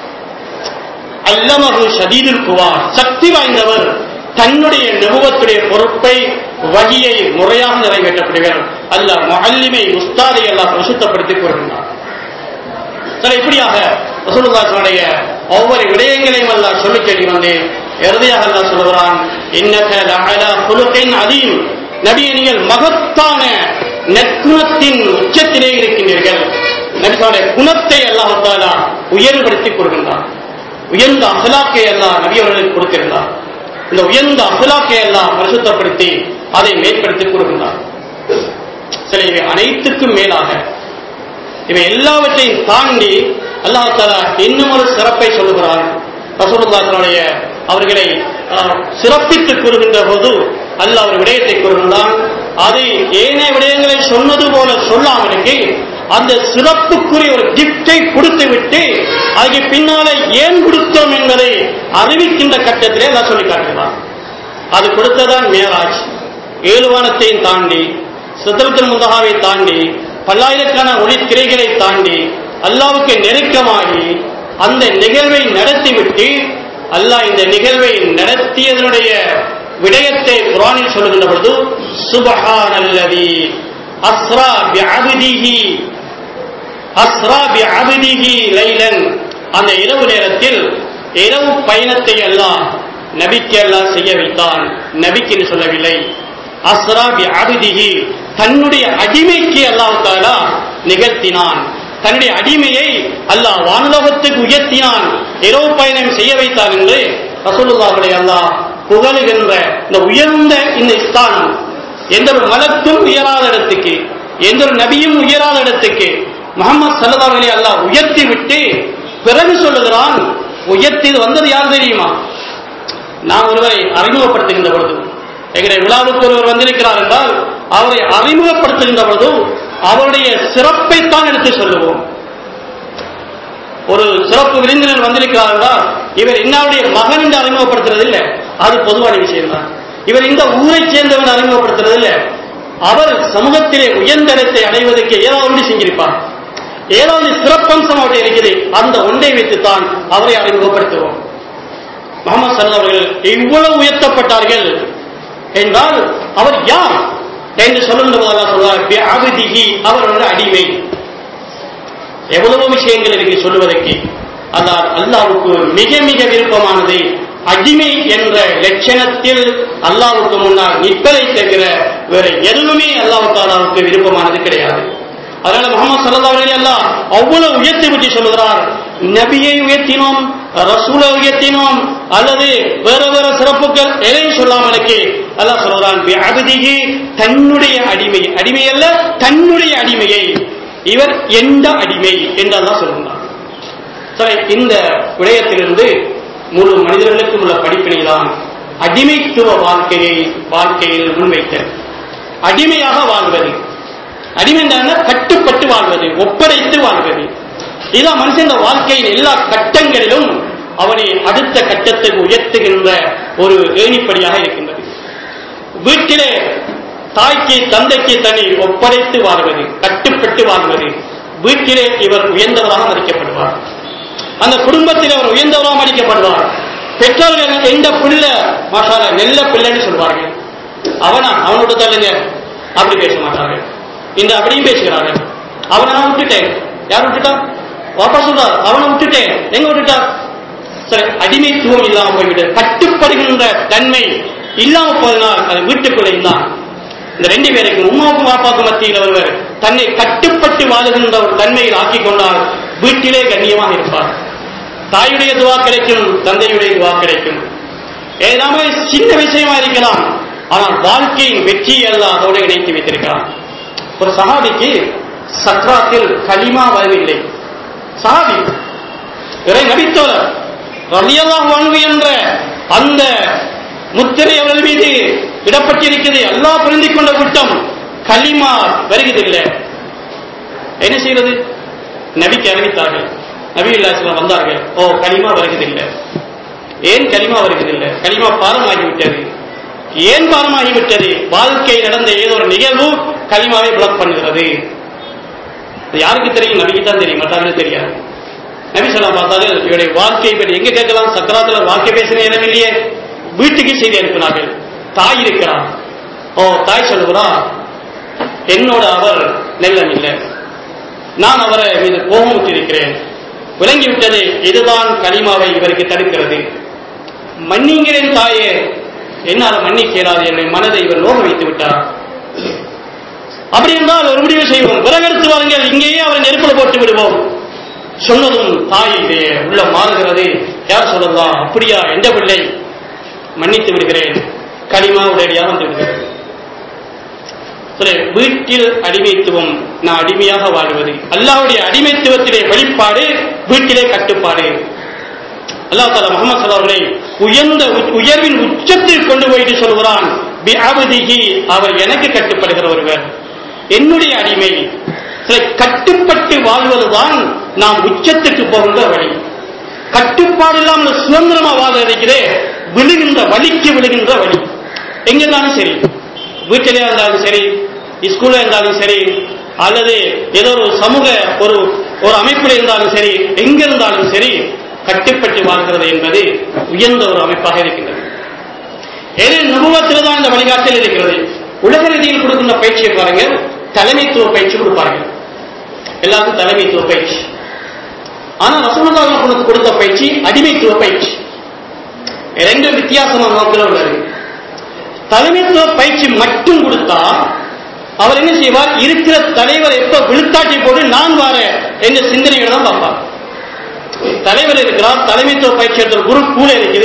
அல்லமகு ஷதீதுல் குவா சக்தி வாய்ந்தவர் தன்னுடைய நபுவத்துடைய பொறுப்பை வகியை முறையாக நிறைவேற்றப்படுகிறார் அல்ல மஹல்லிமை உஸ்தாதை எல்லாம் பிரசுத்தப்படுத்திக் கொள்கின்றார் சரி இப்படியாக ரசூலுல்லாஹுடைய ஒவ்வொரு விடயங்களையும் அல்லாஹ் சொல்லி கேட்டி வந்தேன் இறுதியாக அல்லாஹ் சொல்லுகிறான் இன்னக லஅலா குலுகின் அதீம் நபியை நீங்கள் மகத்தான நற்குணத்தின் உச்சத்திலே இருக்கின்றீர்கள் நபிசாவுடைய குணத்தை அல்லாஹ் தாலா உயர்வுபடுத்திக் கொள்கின்றான் உயர்ந்த அகலாக்கை எல்லாம் நபி அவர்களுக்கு கொடுத்திருந்தார் இந்த உயர்ந்த அகலாக்கை எல்லாம் பரிசுத்தப்படுத்தி அதை மேற்படுத்தி கொடுக்கின்றார் சரி இவை அனைத்துக்கும் மேலாக இவை எல்லாவற்றையும் தாண்டி அல்லாஹ் தாலா இன்னும் ஒரு சிறப்பை சொல்லுகிறார் ரசூலுல்லாஹுடைய அவர்களை அஹ், சிறப்பித்துக் கூறுகின்ற போது அல்லாஹ் ஒரு விடயத்தை கூறுகின்றான் அதை ஏனைய விடயங்களை சொன்னது போல சொல்லாமலுக்கு அந்த சிறப்புக்குரிய ஒரு கிஃப்டை கொடுத்து விட்டு அதுக்கு பின்னாலே ஏன் கொடுத்தோம் என்பதை அறிவிக்கின்ற கட்டத்திலே அல்லாஹ் சொல்லி காட்டுகிறான் அது கொடுத்ததான் மேராஜ் ஏழுவானத்தையும் தாண்டி சித்தரத்தின் முந்தகாவை தாண்டி பல்லாயிரக்கான ஒளித்திரைகளை தாண்டி அல்லாவுக்கு நெருக்கமாகி அந்த நிகழ்வை நடத்திவிட்டு அல்லாஹ் இந்த நிகழ்வை நடத்தியதனுடைய விடயத்தை குரானில் சொல்லுகின்ற பொழுது சுபஹான் அல்லதி அஸ்ரா பிஅப்திஹி அஸ்ரா பிஅப்திஹி லைலன் அந்த இரவு நேரத்தில் இரவு பயணத்தை எல்லாம் நபிக்கு எல்லாம் செய்ய வைத்தான் நபிக்கு சொல்லவில்லை அஸ்ரா பிஅப்திஹி தன்னுடைய அடிமைக்கு அல்லாஹ் தாலா நிகழ்த்தினான் தன்னுடைய அடிமையை அல்லாஹ் வானுலகத்துக்கு உயர்த்தினான் இரவு பயணம் செய்ய வைத்தான் என்று ரசூலுல்லாஹுடைய அல்லாஹ் புகழுகின்ற இந்த உயர்ந்த இந்த ஸ்தானம் எந்த ஒரு மலக்கும் உயராத இடத்துக்கு எந்த ஒரு நபியும் உயராத இடத்துக்கு முகமது சல்லதாவர்களை அல்லாஹ் உயர்த்தி விட்டு பிறகு சொல்லுகிறான் உயர்த்தி வந்தது யார் தெரியுமா நான் ஒருவரை அறிமுகப்படுத்துகின்ற பொழுது எங்களுடைய விழாவுக்கு ஒருவர் வந்திருக்கிறார் என்றால் அவரை அறிமுகப்படுத்துகின்ற பொழுது அவருடைய சிறப்பைத்தான் எடுத்து சொல்லுவோம் ஒரு சிறப்பு விருந்தினர் வந்திருக்கிறார் என்றால் இவர் இன்னாருடைய மகன் என்று அறிமுகப்படுத்துறது இல்லை அது பொதுவான விஷயம் தான் இவர் இந்த ஊரை சேர்ந்தவன் அறிமுகப்படுத்துறது இல்லை அவர் சமூகத்திலே உயர்ந்த இடத்தை அடைவதற்கு ஏதாவது ஒன்று செஞ்சிருப்பார் ஏதாவது சிறப்பம்சம் அவருடைய இருக்குது அந்த ஒன்றை வைத்துத்தான் அவரை அறிமுகப்படுத்துவோம் முகமது சல்லா அவர்கள் இவ்வளவு உயர்த்தப்பட்டார்கள் என்றால் அவர் யார் என்று சொல்லுகின்ற போதெல்லாம் சொல்வார் அபிதிகி அவரோட அடிமை எவ்வளவு விஷயங்கள் இருக்கு சொல்லுவதற்கு அதான் அல்லாவுக்கு மிக மிக விருப்பமானது அடிமை என்ற லட்சணத்தில் அல்லாவுக்கு முன்னால் நிற்பதை தவிர வேற எதுவுமே அல்லாஹு தாலாவுக்கு விருப்பமானது கிடையாது அதனால முகமது சல்லா அவர்கள் எல்லாம் அவ்வளவு உயர்த்தி பற்றி சொல்லுகிறார் நபியை உயர்த்தினோம் ரசூலை உயர்த்தினோம் அல்லது வேற வேற சிறப்புகள் எதையும் சொல்லாமலுக்கு அல்லாஹ் சொல்றான் அகதிகி தன்னுடைய அடிமை அடிமை அல்ல தன்னுடைய அடிமையை இவர் எந்த அடிமை என்று அல்லாஹ் சொல்லுகிறார் சரி இந்த விடயத்திலிருந்து முழு மனிதர்களுக்கும் உள்ள படிப்பினை தான் அடிமைத்துவ வாழ்க்கையை வாழ்க்கையில் முன்வைத்த அடிமையாக வாழ்வது அடிமை கட்டுப்பட்டு வாழ்வது ஒப்படைத்து வாழ்வது இதான் மனுஷன் வாழ்க்கையின் எல்லா கட்டங்களிலும் அவனை அடுத்த கட்டத்துக்கு உயர்த்துகின்ற ஒரு ஏணிப்படியாக இருக்கின்றது வீட்டிலே தாய்க்கு தந்தைக்கு தன்னை ஒப்படைத்து வாழ்வது கட்டுப்பட்டு வாழ்வது வீட்டிலே இவர் உயர்ந்தவராக மதிக்கப்படுவார் அந்த குடும்பத்தில் அவர் உயர்ந்தவராக மதிக்கப்படுவார் பெற்றோர்கள் எந்த பிள்ளை மாஷால நெல்ல பிள்ளைன்னு சொல்வார்கள் அவனா அவனோட தள்ளுங்க அப்படி பேச மாட்டார்கள் இந்த அப்படியும் பேசுகிறார்கள் அவனை நான் விட்டுட்டேன் யார் விட்டுட்டா வாபஸ் சொல்றார் அவனை விட்டுட்டேன் எங்க விட்டுட்டா சரி அடிமைத்துவம் இல்லாம போய்விட்டு கட்டுப்படுகின்ற தன்மை இல்லாம போதனால் அது வீட்டுக்குள்ளே தான் இந்த ரெண்டு பேருக்கு உமாவுக்கும் வாப்பாவுக்கும் மத்தியில் ஒருவர் தன்னை கட்டுப்பட்டு வாழுகின்ற ஒரு தன்மையில் ஆக்கிக் கொண்டால் வீட்டிலே கண்ணியமாக இருப்பார் தாயுடைய துவா கிடைக்கும் தந்தையுடைய துவா கிடைக்கும் ஏதாமே சின்ன விஷயமா இருக்கலாம் ஆனால் வாழ்க்கையின் வெற்றி எல்லாம் அதோடு இணைத்து வைத்திருக்கிறான் ஒரு சஹாபிக்கு சக்ராத்தில் களிமா வரவில்லை சஹாபி இறை நபித்தோழர் ரலியல்லாஹு அன்ஹு என்ற அந்த முத்திரை அவர்கள் மீது இடப்பட்டிருக்கிறது அல்லாஹ் புரிந்து கொண்ட கூட்டம் களிமா வருகிறதில்லை என்ன செய்வது நபிக்கு அறிவித்தார்கள் நபி இல்லாஸ்லாம் வந்தார்கள் ஓ களிமா வருகிறதில்லை ஏன் களிமா வருகிறதில்லை களிமா பாரமாகிவிட்டது ஏன் பாரமாகிவிட்டது வாழ்க்கை நடந்த ஏதோ ஒரு நிகழ்வு களிமாவை பிளாக் பண்ணுகிறது யாருக்கு தெரியும் நபிக்கு தான் தெரியும் மற்றவர்களுக்கு தெரியாது நபி சொல்லலாம் பார்த்தார்கள் இவருடைய வாழ்க்கையை பற்றி எங்க கேட்கலாம் சக்கராத்துல வாழ்க்கை பேசின இடம் இல்லையே வீட்டுக்கு செய்தி அனுப்பினார்கள் தாய் இருக்கிறார் ஓ தாய் சொல்லுகிறா என்னோட அவர் நெல்லம் இல்லை நான் அவரை மீது கோபம் இருக்கிறேன் விளங்கிவிட்டது இதுதான் களிமாவை இவருக்கு தடுக்கிறது மன்னிங்கிறேன் தாயே என்னால் மன்னிக்க இயலாது என்னை மனதை இவர் நோக வைத்து விட்டார் அப்படி இருந்தால் ஒரு முடிவு செய்வோம் விறகெடுத்து வாருங்கள் இங்கேயே அவரை நெருப்பில் போட்டு விடுவோம் சொன்னதும் தாயுடைய உள்ள மாறுகிறது யார் சொல்லலாம் அப்படியா எந்த பிள்ளை மன்னித்து விடுகிறேன் களிமா உடனடியாக வந்து விடுகிறது வீட்டில் அடிமைத்துவம் நான் அடிமையாக வாழ்வது அல்லாவுடைய அடிமைத்துவத்திலே வெளிப்பாடு வீட்டிலே கட்டுப்பாடு அல்லா தாலா முகமது சல்லாஹரை உயர்ந்த உயர்வின் உச்சத்தில் கொண்டு போயிட்டு சொல்கிறான் அவர் எனக்கு கட்டுப்படுகிற ஒருவர் என்னுடைய அடிமை சில கட்டுப்பட்டு வாழ்வதுதான் நாம் உச்சத்துக்கு போகின்ற வழி கட்டுப்பாடு இல்லாமல் சுதந்திரமா வாழ்வதற்கிறே விழுகின்ற வழிக்கு விழுகின்ற வழி எங்க இருந்தாலும் சரி வீட்டிலே இருந்தாலும் சரி ஸ்கூல்ல இருந்தாலும் சரி அல்லது ஏதோ ஒரு சமூக ஒரு ஒரு அமைப்பில் இருந்தாலும் சரி எங்க இருந்தாலும் சரி கட்டுப்பட்டு வாழ்கிறது என்பது உயர்ந்த ஒரு அமைப்பாக இருக்கின்றது எது நுபவத்தில் தான் இந்த வழிகாட்டல் இருக்கிறது உலக ரீதியில் கொடுக்கின்ற பயிற்சியை பாருங்க தலைமைத்துவ பயிற்சி கொடுப்பார்கள் எல்லாருக்கும் தலைமைத்துவ பயிற்சி ஆனா ரசூலுல்லாஹ் கொடுத்து கொடுத்த பயிற்சி அடிமைத்துவ பயிற்சி ரெண்டு வித்தியாசமான நோக்கில் உள்ளது தலைமைத்துவ பயிற்சி மட்டும் கொடுத்தா அவர் என்ன செய்வார் இருக்கிற தலைவர் எப்ப விழுத்தாட்டி போட்டு நான் வார என்ற சிந்தனைகளை தான் பார்ப்பார் தலைவர் இருக்கிறார் தலைமைத்துவ பயிற்சி எடுத்த குரு கூட இருக்குது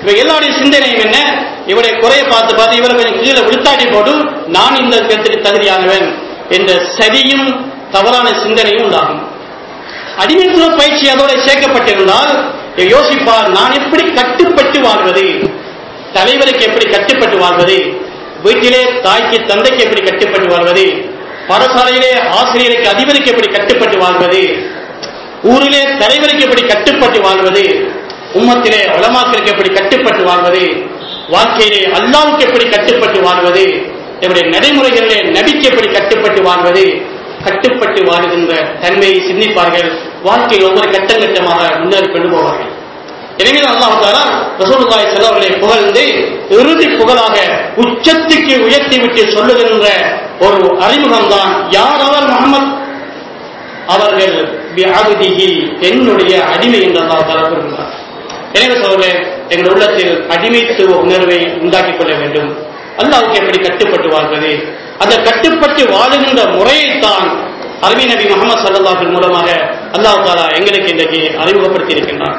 இவ எல்லாருடைய சிந்தனையும் என்ன இவருடைய குறையை பார்த்து பார்த்து இவரை கொஞ்சம் கீழே விழுத்தாட்டி போட்டு நான் இந்த இடத்துக்கு தகுதியானவன் என்ற சதியும் தவறான சிந்தனையும் உண்டாகும் அடிமைத்துவ பயிற்சி அதோட சேர்க்கப்பட்டிருந்தால் யோசிப்பார் நான் எப்படி கட்டுப்பட்டு வாழ்வது தலைவருக்கு எப்படி கட்டுப்பட்டு வாழ்வது வீட்டிலே தாய்க்கு தந்தைக்கு எப்படி கட்டுப்பட்டு வாழ்வது பாடசாலையிலே ஆசிரியருக்கு அதிபருக்கு எப்படி கட்டுப்பட்டு வாழ்வது ஊரிலே தலைவருக்கு எப்படி கட்டுப்பட்டு வாழ்வது உம்மத்திலே உலமாக்களுக்கு எப்படி கட்டுப்பட்டு வாழ்வது வாழ்க்கையிலே அல்லாவுக்கு எப்படி கட்டுப்பட்டு வாழ்வது என்னுடைய நடைமுறைகளிலே நபிக்கு எப்படி கட்டுப்பட்டு வாழ்வது கட்டுப்பட்டு வாழுகின்ற தன்மையை சிந்திப்பார்கள் வாழ்க்கையில் ஒவ்வொரு கட்டம் கட்டமாக முன்னேறி கொண்டு போவார்கள் எனவே அல்லாஹாலா ரசூலுல்லாஹி செல்லவர்களை புகழ்ந்து இறுதி புகழாக உச்சத்துக்கு உயர்த்தி விட்டு சொல்லுகின்ற ஒரு அறிமுகம் தான் யார் அவர் முகமது அவர்கள் வியாபதிகி என்னுடைய அடிமை என்று அல்லாஹ் தாலா கூறுகிறார் எனவே சோழர்களே எங்கள் உள்ளத்தில் அடிமைத்துவ உணர்வை உண்டாக்கிக் கொள்ள வேண்டும் அல்லாவுக்கு எப்படி கட்டுப்பட்டு வாழ்வது அந்த கட்டுப்பட்டு வாழுகின்ற முறையைத்தான் அரபி நபி முகமது சல்லாஹின் மூலமாக அல்லாஹ் தாலா எங்களுக்கு இன்றைக்கு அறிமுகப்படுத்தி இருக்கின்றார்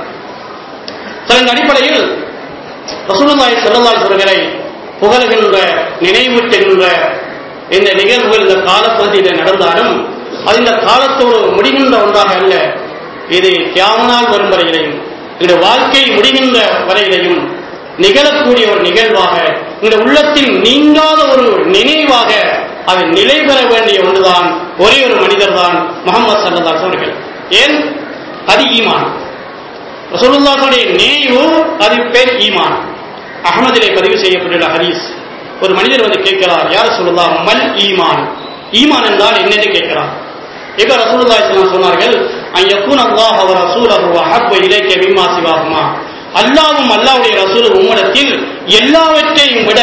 அதன் அடிப்படையில் ரசூலுல்லாஹி ஸல்லல்லாஹு அவர்களை புகழுகின்ற நினைவூட்டுகின்ற இந்த நிகழ்வுகள் இந்த காலப்பகுதியில் நடந்தாலும் அது இந்த காலத்தோடு முடிகின்ற ஒன்றாக அல்ல இது கியாமனால் வரும் வரையிலையும் இந்த வாழ்க்கை முடிகின்ற வரையிலையும் நிகழக்கூடிய ஒரு நிகழ்வாக இந்த உள்ளத்தில் நீங்காத ஒரு நினைவாக அது நிலை பெற வேண்டிய ஒன்றுதான் ஒரே ஒரு மனிதர் தான் முகமது சல்லல்லாஹு அவர்கள் ஏன் அது ஈமான் ரசூலுல்லாஹுடைய நினைவு அது பேர் ஈமான் அகமதிலே பதிவு செய்யப்பட்டுள்ள ஹதீஸ் ஒரு மனிதர் வந்து கேட்கிறார் யார் சொல்லுல்லா மல் ஈமான் ஈமான் என்றால் என்னன்னு கேட்கிறார் இப்ப ரசூலுல்லாஹி ஸல்லல்லாஹு சொன்னார்கள் அன் யகுன அல்லாஹ் வ ரசூலுஹு வஹப்ப இலைக்க மிம்மா சிவாஹுமா அல்லாஹ்வும் அல்லாஹ்வுடைய ரசூலும் உம்மிடத்தில் எல்லாவற்றையும் விட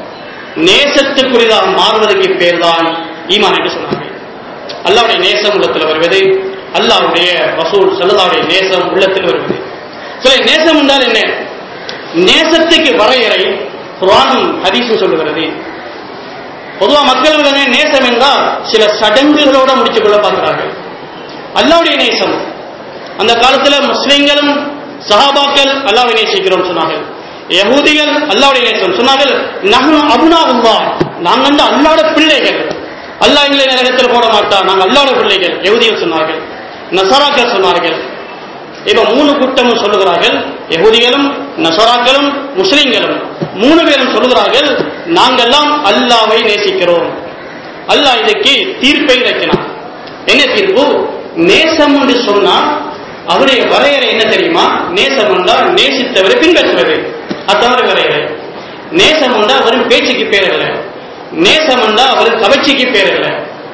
நேசத்துக்குரியதாக மாறுவதற்கு பேர் தான் ஈமான் என்று சொன்னார்கள் அல்லாஹ்வுடைய நேசம் உள்ளத்தில் வருவது அல்லாஹ்வுடைய ரசூல் ஸல்லல்லாஹுடைய நேசம் உள்ளத்தில் வருவது சரி நேசம் என்றால் என்ன நேசத்துக்கு வரையறை குர்ஆனும் ஹதீஸும் சொல்லுகிறது பொதுவா மக்கள் உடனே நேசம் என்றால் சில சடங்குகளோட முடித்துக் கொள்ள பார்க்கிறார்கள் அல்லாவுடைய நேசம் அந்த காலத்துல முஸ்லிம்களும் சஹாபாக்கள் அல்லாவை நேசிக்கிறோம் சொன்னார்கள் யகூதிகள் அல்லாவுடைய நேசம் சொன்னார்கள் நகனு அபுனா உல்லா நாங்க வந்து அல்லாட பிள்ளைகள் அல்லாஹ் எங்களை நரகத்தில் போட மாட்டார் நாங்கள் அல்லாட பிள்ளைகள் யகுதிகள் சொன்னார்கள் நசராக்கள் சொன்னார்கள் இப்ப மூணு கூட்டமும் சொல்லுகிறார்கள் யகுதிகளும் நசராக்களும் முஸ்லிம்களும் மூணு பேரும் சொல்லுகிறார்கள் நாங்கெல்லாம் அல்லாவை நேசிக்கிறோம் அல்லாஹ் இதுக்கு தீர்ப்பை வைக்கிறான் என்ன தீர்ப்பு நேசம் என்று சொன்னா அவருடைய வரையறை என்ன தெரியுமா நேசம் என்றால் நேசித்தவரை பின்பற்றுவது அத்தவரை வரையறை நேசம் என்றால் வெறும் பேச்சுக்கு பேர் அல்ல நேசம் என்றால் அவரும் கவர்ச்சிக்கு பேர் அல்ல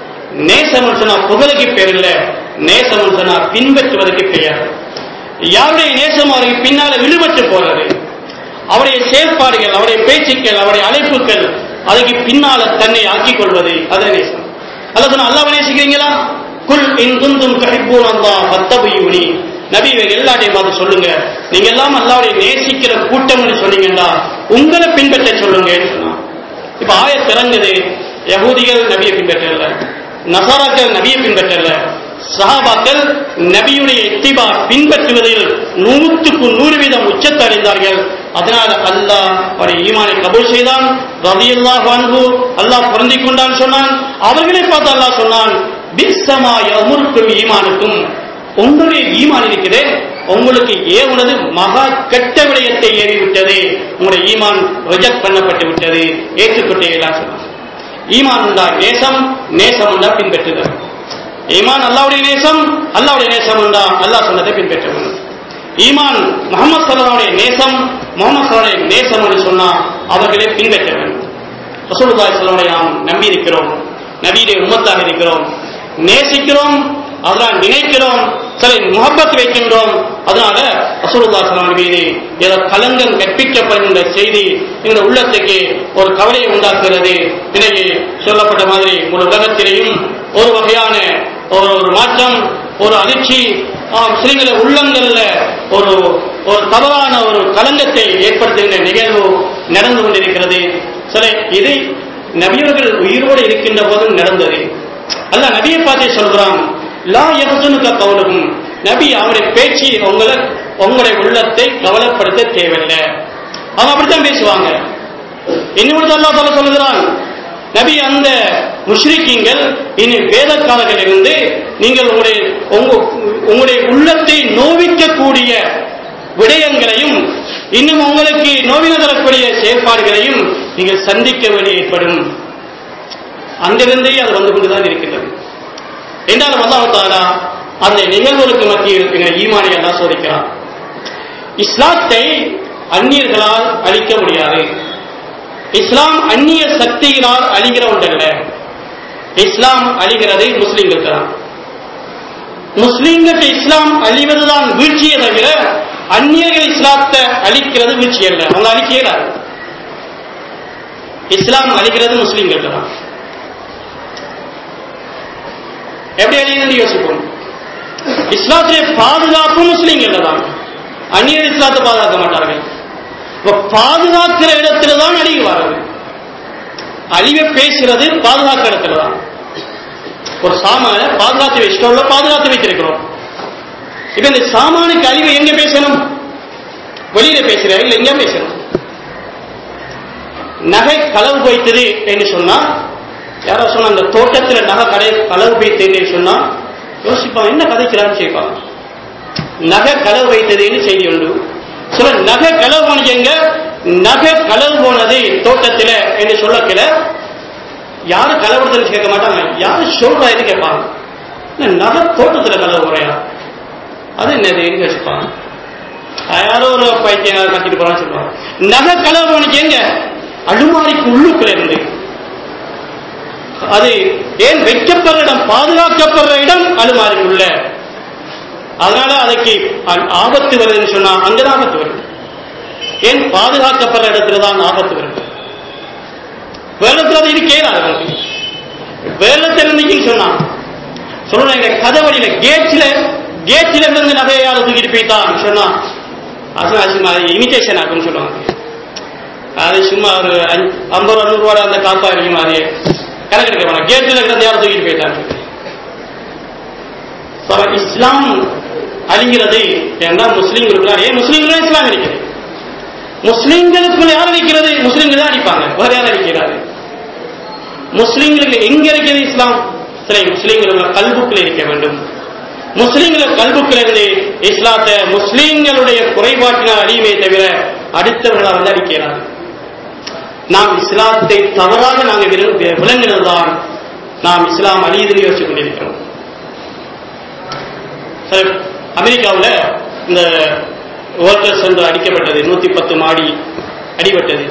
நேசம் சொன்னா புகழுக்கு பேர் இல்ல நேசம் சொன்னா பின்பற்றுவதற்கு பெயர் யாருடைய நேசம் அவருக்கு பின்னால விடுபட்டு போறது அவருடைய செயல்பாடுகள் அவருடைய பேச்சுக்கள் அவருடைய அழைப்புகள் அதுக்கு பின்னால தன்னை ஆக்கிக் கொள்வது அது நேசம் அல்ல சொன்னா அல்லாஹ் நேசிக்கிறீங்களா குல் இன் குந்தும் கஹிப்பூன் அல்லாஹ் ஃபத்தபியூனி நபி இவங்க எல்லாத்தையும் பார்த்து சொல்லுங்க நீங்க எல்லாம் அல்லாவுடைய நேசிக்கிற கூட்டம்னு சொன்னீங்கன்னா உங்களை பின்பற்ற சொல்லுங்கன்னு சொன்னான் இப்ப ஆய திறங்குது யகூதிகள் நபியை பின்பற்றல நசாராக்கள் நபியை பின்பற்றல சஹாபாக்கள் நபியுடைய இத்திபா பின்பற்றுவதில் நூற்றுக்கு நூறு வீதம் உச்சத்தை அடைந்தார்கள் அதனால் அல்லாஹ் அவரை ஈமானை கபூல் செய்தான் ரவியல்லாஹ் வான்கு அல்லாஹ் பொருந்திக் கொண்டான் சொன்னான் அவர்களை பார்த்து அல்லாஹ் சொன்னான் பிஸ்ஸமா யமுருக்கும் ஈமானுக்கும் உங்களுடைய ஈமான் இருக்கிறே உங்களுக்கு ஏவுனது மகா கெட்ட விடயத்தை ஏறிவிட்டது உங்களுடைய ஈமான் ரிஜெக்ட் பண்ணப்பட்டு விட்டது ஏற்றுக்கொண்டே எல்லாம் சொன்னான் ஈமான் உண்டா நேசம் நேசம் உண்டா பின்பற்றுதல் ஈமான் அல்லாவுடைய நேசம் அல்லாவுடைய நேசம் உண்டா அல்லாஹ் சொன்னதை பின்பற்ற வேண்டும் ஈமான் முகமது சல்லாவுடைய நேசம் முகமது சல்லாவுடைய நேசம் என்று சொன்னா அவர்களை பின்பற்ற வேண்டும் ரசூலுல்லாஹி ஸல்லல்லாஹு நாம் நம்பி இருக்கிறோம் நபியுடைய உம்மத்தாக இருக்கிறோம் நேசிக்கிறோம் அதனால் நினைக்கிறோம் சில முகப்பத் வைக்கின்றோம் அதனால ரசூலுல்லா சலாம் மீது ஏதோ கலங்கம் கற்பிக்கப்படுகின்ற செய்தி இந்த உள்ளத்துக்கு ஒரு கவலையை உண்டாக்குகிறது இன்றைக்கு சொல்லப்பட்ட மாதிரி ஒரு உலகத்திலேயும் ஒரு வகையான ஒரு ஒரு மாற்றம் ஒரு அதிர்ச்சி முஸ்லிம்கள உள்ளங்கள்ல ஒரு ஒரு தவறான ஒரு கலங்கத்தை ஏற்படுத்துகின்ற நிகழ்வு நடந்து கொண்டிருக்கிறது சில இது நபியர்கள் உயிரோடு இருக்கின்ற போதும் நடந்தது அல்ல நபியை பார்த்தே சொல்றான் லா யஹசுனுக்க கவுலுகும் நபி அவருடைய பேச்சு உங்களை உங்களுடைய உள்ளத்தை கவலைப்படுத்த தேவையில்லை அவங்க அப்படித்தான் பேசுவாங்க இன்னும் அல்லாஹ் தாலா சொல்லுகிறான் நபி அந்த முஷ்ரிக்கீங்கள் இனி வேதக்காரர்கள் இருந்து நீங்கள் உங்களுடைய உங்க- உங்களுடைய உள்ளத்தை நோவிக்கக்கூடிய விடயங்களையும் இன்னும் உங்களுக்கு நோவின தரக்கூடிய செயற்பாடுகளையும் நீங்கள் சந்திக்க வேண்டி ஏற்படும் அங்கிருந்தே அது வந்து கொண்டுதான் இருக்கின்றது என்றாலும் அல்லாஹ் தாலா அந்த நிகழ்வுகளுக்கு மத்தியில் இருக்கிற ஈமானை எல்லாம் சோதிக்கிறான் இஸ்லாத்தை அந்நியர்களால் அழிக்க முடியாது இஸ்லாம் அந்நிய சக்திகளால் அழிகிற ஒன்றல்ல இஸ்லாம் அழிகிறது முஸ்லிம்களுக்கு தான் முஸ்லிம்களுக்கு இஸ்லாம் அழிவதுதான் வீழ்ச்சியை தவிர அந்நியர்கள் இஸ்லாத்தை அழிக்கிறது வீழ்ச்சி அல்ல அவங்க அழிக்க இயலாது இஸ்லாம் அழிகிறது முஸ்லிம்களுக்கு தான் எப்படி அழியுதுன்னு யோசிப்போம் இஸ்லாத்துடைய பாதுகாப்பு முஸ்லிம்கள் தான் அந்நியர் இஸ்லாத்தை பாதுகாக்க மாட்டார்கள் இப்ப பாதுகாக்கிற இடத்துல தான் அழிவு வர்றது அழிவை பேசுறது பாதுகாக்கிற இடத்துல தான் ஒரு சாமான பாதுகாத்து வச்சிட்டோம்ல பாதுகாத்து வைத்திருக்கிறோம் இப்ப இந்த சாமானுக்கு அழிவை எங்க பேசணும் வெளியில பேசுற இல்ல எங்க பேசணும் நகை களவு போய்த்தது என்று சொன்னா யாரோ சொன்னா அந்த தோட்டத்துல நகை கடை களவு போய்த்தது சொன்னா யோசிப்பாங்க என்ன கதைக்கிறான்னு செய்வாங்க நகை களவு வைத்ததுன்னு செய்தி உண்டு சொல்ல நகை களவு போனீங்க நகை களவு போனது தோட்டத்துல என்று சொல்லக்கல யாரு களவுடுதல் கேட்க மாட்டாங்க யாரு சொல்றாருன்னு கேட்பாங்க என்ன நகை தோட்டத்துல களவு போறையா அது என்னது யோசிப்பாங்க யாரோ ஒரு பைத்தியம் கட்டிட்டு போறான்னு சொல்லுவாங்க நகை களவு போனீங்க எங்க அழுமாரிக்கு உள்ளுக்குள்ள இருந்து அது ஏன் வைக்கப்படுற இடம் பாதுகாக்கப்படுற இடம் அலுமாரிக்குள்ள அதனால அதுக்கு ஆ- ஆபத்து வருதுன்னு சொன்னா அங்கதான் ஆபத்து வருது ஏன் பாதுகாக்கப்படுற இடத்துல தான் ஆபத்து வருது வேலத்துல அது இருக்கே இருக்கு வேலத்தில் இருந்துச்சுன்னு சொன்னா சொல்லணும் எங்க கதவடியில கேட்ல கேட்ல இருந்து நகையால தூக்கிட்டு போய்தான் சொன்னா அது சும்மா இமிட்டேஷன் ஆகும்னு சொல்லுவாங்க அது சும்மா ஒரு அஞ்சு- ஐம்பது ரூபா நூறு ரூபா அந்த காப்பா இருக்குமா அது கணக்கு எடுக்க வேணாம் கேட்ல இருக்கிறத யாரும் தூக்கிட்டு போயிட்டாங்க So, இஸ்லாம் அழிகிறது ஏன்னா முஸ்லீம்களுக்கு ஏன் முஸ்லீம்களே இஸ்லாம் இருக்கிறது முஸ்லீம்களுக்குள்ள யார் அடிக்கிறது முஸ்லீம்கள் தான் அடிப்பாங்க வேற யார் அடிக்கிறாரு முஸ்லீம்களுக்கு எங்க இருக்கிறது இஸ்லாம் சில முஸ்லீம்களுடைய கல்புக்குள்ள இருக்க வேண்டும் முஸ்லீம்கள் கல்புக்குள்ள இருந்து இஸ்லாத்தை முஸ்லீம்களுடைய குறைபாட்டினால் அழியுமே தவிர அடுத்தவர்களால் வந்து அடிக்கிறார்கள் நாம் இஸ்லாத்தை தவறாக நாங்கள் விளங்கு- விளங்கினதுதான் நாம் இஸ்லாம் அழியுதுன்னு யோசிச்சு கொண்டிருக்கிறோம் சரி, அமெரிக்காவுல இந்த வேர்ல்ட் சென்டர் அடிக்கப்பட்டது நூத்தி பத்து மாடி அடிபட்டது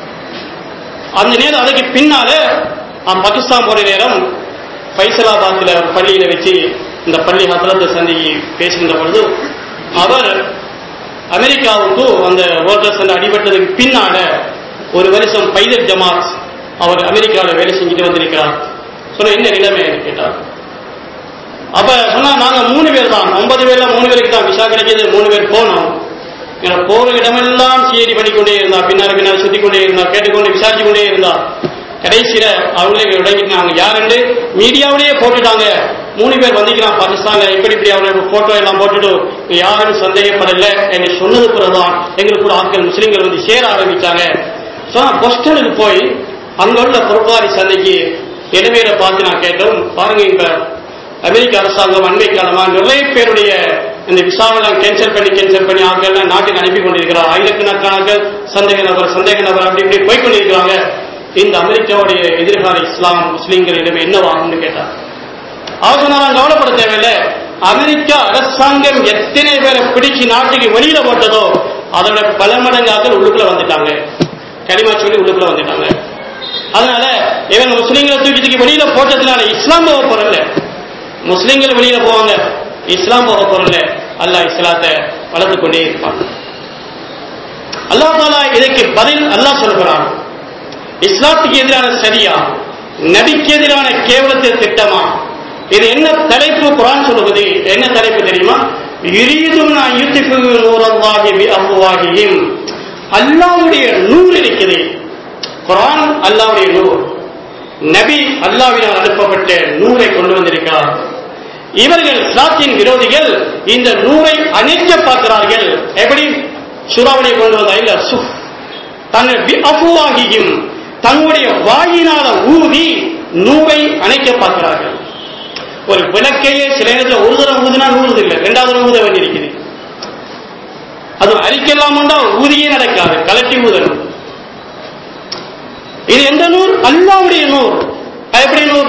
அந்த நேரம் அதுக்கு பின்னால நான் பாகிஸ்தான் போற நேரம் ஃபைசலாபாத்ல ஒரு பள்ளியில வச்சு இந்த பள்ளி ஹசரத்தை சந்திக்கு பேசுகின்ற பொழுது அவர் அமெரிக்காவுக்கு அந்த வேர்ல்ட் சென்டர் அடிபட்டதுக்கு பின்னால ஒரு வருஷம் பைதல் ஜமாத் அவர் அமெரிக்காவில் வேலை செஞ்சுட்டு வந்திருக்கிறார் சொன்ன என்ன நிலைமை கேட்டார் அப்ப சொன்னா நாங்க மூணு பேர் தான் ஒன்பது பேர்ல மூணு பேருக்கு தான் விசா கிடைச்சது மூணு பேர் போனோம் ஏன்னா போற இடமெல்லாம் சிஏடி பண்ணிக்கொண்டே இருந்தா பின்னாடி பின்னாடி சுத்தி கொண்டே இருந்தா கேட்டுக்கொண்டு விசாரிச்சு கொண்டே இருந்தா கடைசியில அவங்களே விளங்கிட்டாங்க யாருன்னு மீடியாவிலேயே போட்டுட்டாங்க மூணு பேர் வந்திக்கிறான் பாகிஸ்தான்ல இப்படி இப்படி அவங்களோட போட்டோ எல்லாம் போட்டுட்டு யாரும் சந்தேகப்படல என்று சொன்னது பிறகுதான் எங்களுக்கு கூட ஆட்கள் முஸ்லீம்கள் வந்து சேர ஆரம்பிச்சாங்க சொன்னா பொஸ்டனுக்கு போய் அங்க உள்ள பொறுப்பாரி சந்தைக்கு இடவேல பார்த்து நான் கேட்டோம் பாருங்க இப்ப அமெரிக்க அரசாங்கம் அண்மை காலமா நிறைய பேருடைய இந்த விசாவெல்லாம் கேன்சல் பண்ணி கேன்சல் பண்ணி ஆட்கள் நாட்டுக்கு அனுப்பி கொண்டிருக்கிறார் ஆயிரக்கணக்கான சந்தேக நபர் சந்தேக நபர் அப்படி இப்படி போய் கொண்டிருக்கிறாங்க இந்த அமெரிக்காவுடைய எதிர்கால இஸ்லாம் முஸ்லீம்களிடம் என்னவாகும்னு கேட்டார் அவர் சொன்னாங்க கவலைப்பட தேவையில்லை அமெரிக்கா அரசாங்கம் எத்தனை பேரை பிடிச்சு நாட்டுக்கு வெளியில போட்டதோ அதோட பல மடங்காக்கள் உள்ளுக்குள்ள வந்துட்டாங்க களிமா சொல்லி உள்ளுக்குள்ள வந்துட்டாங்க அதனால இவங்க முஸ்லீம்களை தூக்கி தூக்கி வெளியில போட்டதுனால இஸ்லாம் போக போறல முஸ்லீம்கள் வெளியில போவாங்க இஸ்லாம் போக போறல அல்லாஹ் இஸ்லாத்தை வளர்த்து கொண்டே இருப்பான் அல்லாஹ் தாலா இதற்கு பதில் அல்லாஹ் சொல்கிறான் இஸ்லாத்துக்கு எதிரான சரியா நபிக்கு எதிரான கேவலத்தை திட்டமா இது என்ன தலைப்பு குரான் சொல்லுவது என்ன தலைப்பு தெரியுமா யுரீதுன் அன் யுத்ஃபிஉ நூரல்லாஹி பிஅஃவாஹிஹிம் அல்லாஹ்வுடைய நூறு இருக்குது குரான் அல்லாஹ்வுடைய நூர் நபி அல்லாஹ்வினால் அனுப்பப்பட்ட நூரை கொண்டு வந்திருக்கிறார் இவர்கள் இஸ்லாத்தின் விரோதிகள் இந்த நூரை அணைக்க பார்க்கிறார்கள் எப்படி சூறாவளியை கொண்டு வந்தா இல்ல சுஃப் தங்கள் பி அஃபுவாகியும் தங்களுடைய வாயினால ஊதி நூரை அணைக்க பார்க்கிறார்கள் ஒரு விளக்கையே சில நேரத்தில் ஒரு தடவை ஊதினா நூறுது இல்லை ரெண்டாவது தடவை ஊத வேண்டியிருக்குது அது அழிக்கலாம் ஊதியே நடக்காது கலட்டி ஊதணும் இது எந்த நூல் அல்லாவுடைய நூல் அது எப்படி நூல்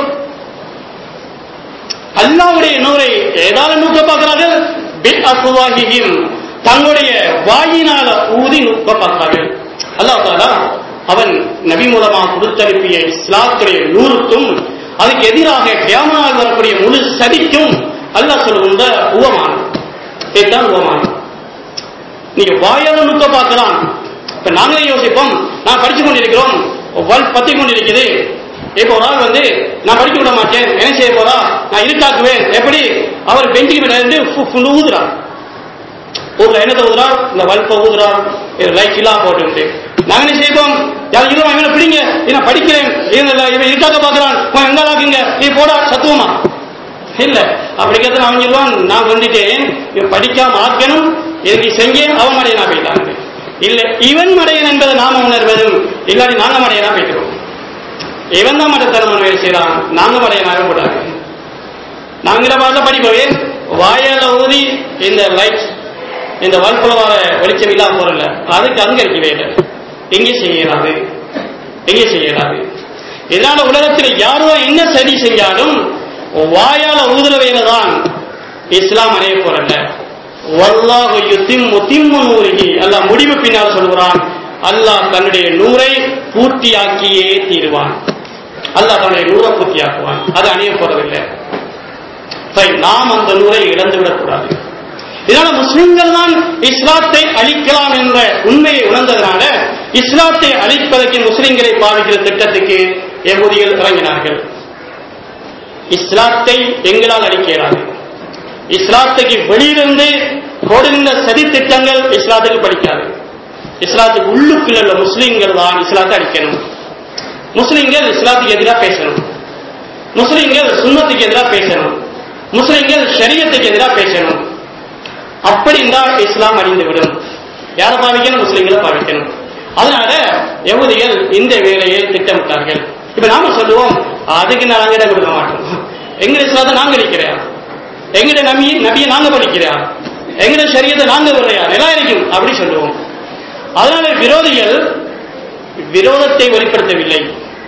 அல்லாவுடைய நூரை ஏதாவது நூக்க பார்க்கிறார்கள் பில் அசுவாகியும் தங்களுடைய வாயினால ஊதி நூக்க பார்க்கிறார்கள் அல்லாஹ் தாலா அவன் நபி மூலமாக கொடுத்தனுப்பிய இஸ்லாத்துடைய நூறுக்கும் அதுக்கு எதிராக கியாமனால் வரக்கூடிய முழு சதிக்கும் அல்லாஹ் சொல்லுகின்ற உவமானம் இதுதான் உவமானம் நீங்க வாயால நுக்க பார்க்கலாம் இப்ப நாங்களே யோசிப்போம் நான் படிச்சு கொண்டிருக்கிறோம் வல் பத்தி கொண்டிருக்குது இப்போ ஒரு ஆள் வந்து நான் படிக்க விட மாட்டேன் என்ன செய்ய போறா நான் இருட்டாக்குவேன் எப்படி அவர் பெஞ்சுக்கு மேல இருந்து ஃபு- ஃபுல்லு ஊதுறார் ஊர்ல என்னத்தை ஊதுறா இந்த வல்ப ஊதுறா லைட் இல்லாம போட்டு நாங்க என்ன செய்வோம் யாரும் இருவா இவனை பிடிங்க இவன் படிக்கிறேன் இவன் இல்ல, இவன் இருட்டாக்க பாக்குறான் இவன் எங்க ஆக்குங்க நீ போடா சத்துவமா இல்ல அப்படிங்கிறது அவன் சொல்லுவான் நான் வந்துட்டேன் இவன் படிக்காம ஆக்கணும் எனக்கு செஞ்சேன் அவன் மடையனா போயிட்டான் இல்ல இவன் மடையன் என்பதை நாம உணர்வதும் இல்லாட்டி நாங்க மடையனா போயிட்டுருவோம் இவன் தான் மடத்தனமான வேலை செய்யறான் நாங்க மடையனாக கூடாது நாங்கள பார்த்த படிப்பவே வாயால ஊதி இந்த லைட் இந்த வல்புல வர வெளிச்சம் இல்லாம போறல அதுக்கு அங்க இருக்கவே இல்லை எங்கே செய்யலாது எங்கே செய்யலாது இதனால உலகத்தில் யாரோ என்ன சரி செஞ்சாலும் வாயால ஊதுறவையில தான் இஸ்லாம் அடைய போறல்ல வல்லாஹு யுத்திம்மு திம்மு நூறிகி அல்லாஹ் முடிவு பின்னால் சொல்கிறான் அல்லாஹ் தன்னுடைய நூரை பூர்த்தியாக்கியே தீருவான் அல்லாஹ் தன்னுடைய நூரை பூர்த்தியாக்குவான் அது அணிய போறதில்லை சரி, நாம் அந்த நூரை இழந்து விடக்கூடாது இதனால முஸ்லிம்கள் தான் இஸ்லாத்தை அழிக்கலாம் என்ற உண்மையை உணர்ந்ததனால இஸ்லாத்தை அழிப்பதற்கு முஸ்லிம்களை பாவிக்கிற திட்டத்துக்கு எகுதிகள் இறங்கினார்கள் இஸ்லாத்தை எங்களால் அழிக்க இயலாது இஸ்லாத்துக்கு வெளியிலிருந்து கொடுந்த சதி திட்டங்கள் இஸ்லாத்துக்கு படிக்காது இஸ்லாத்துக்கு உள்ளுக்குள்ள உள்ள முஸ்லிம்கள் தான் இஸ்லாத்தை அழிக்கணும் முஸ்லிம்கள் இஸ்லாத்துக்கு எதிராக பேசணும் முஸ்லிம்கள் சுண்ணத்துக்கு எதிராக பேசணும் முஸ்லிம்கள் ஷரியத்துக்கு எதிராக பேசணும் அப்படி இருந்தால் இஸ்லாம் அழிந்துவிடும் யாரை பாவிக்கணும் முஸ்லிம்களை பாவிக்கணும் அதனால யகுதிகள் இந்த வேலையை திட்டமிட்டார்கள் இப்ப நாம சொல்லுவோம் அதுக்கு நாங்க இடம் கொடுக்க மாட்டோம் எங்க இஸ்லாத்தை நாங்க அழிக்கிறோம் எங்கட நபி நபியை நாங்க படிக்கிறோம் எங்கட ஷரியத்தை நாங்க விடுறையா எல்லாம் இருக்கும் அப்படி சொல்லுவோம் அதனால விரோதிகள் விரோதத்தை வெளிப்படுத்தவில்லை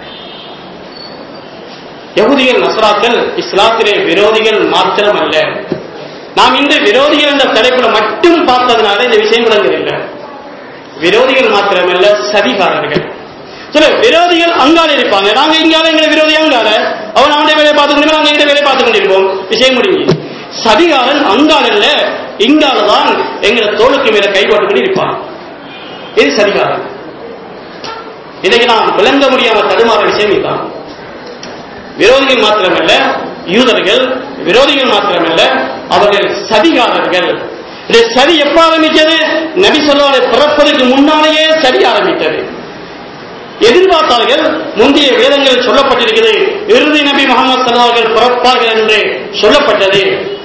யகுதிகள் நசராக்கள் இஸ்லாத்திலே விரோதிகள் மாத்திரம் அல்ல நாம் இந்த விரோதிகள் என்ற தலைப்புல மட்டும் பார்த்ததுனால இந்த விஷயம் விளங்குதில்லை விரோதிகள் மாத்திரமல்ல சதிகாரர்கள் சில விரோதிகள் அங்கால இருப்பாங்க நாங்க இங்கால எங்களை விரோதி அங்கால அவன் அவனுடைய வேலையை பார்த்து கொண்டு நாங்க எங்க வேலையை பார்த்து கொண்டிருப்போம் விஷயம் முடிஞ்சு சதிகாரன் அங்கால இல்ல இங்கால தான் எங்களை தோளுக்கு மேல கை போட்டுக்கிட்டு இருப்பான் இது சதிகாரன் இதை நாம் விளங்க முடியாம தடுமாற விஷயம் இதுதான் விரோதிகள் மாத்திரமல்ல யூதர்கள் விரோதிகள் மாத்திரமல்ல அவர்கள் சதிகாரர்கள் இந்த சதி எப்ப ஆரம்பிச்சது நபி சொல்லாத பிறப்பதற்கு முன்னாலேயே சதி ஆரம்பித்தது எதிர்பார்த்தார்கள் முந்தைய வேதங்களில் சொல்லப்பட்டிருக்கிறது இறுதி நபி முகமது சல்லார்கள் பிறப்பார்கள் என்று சொல்லப்பட்டது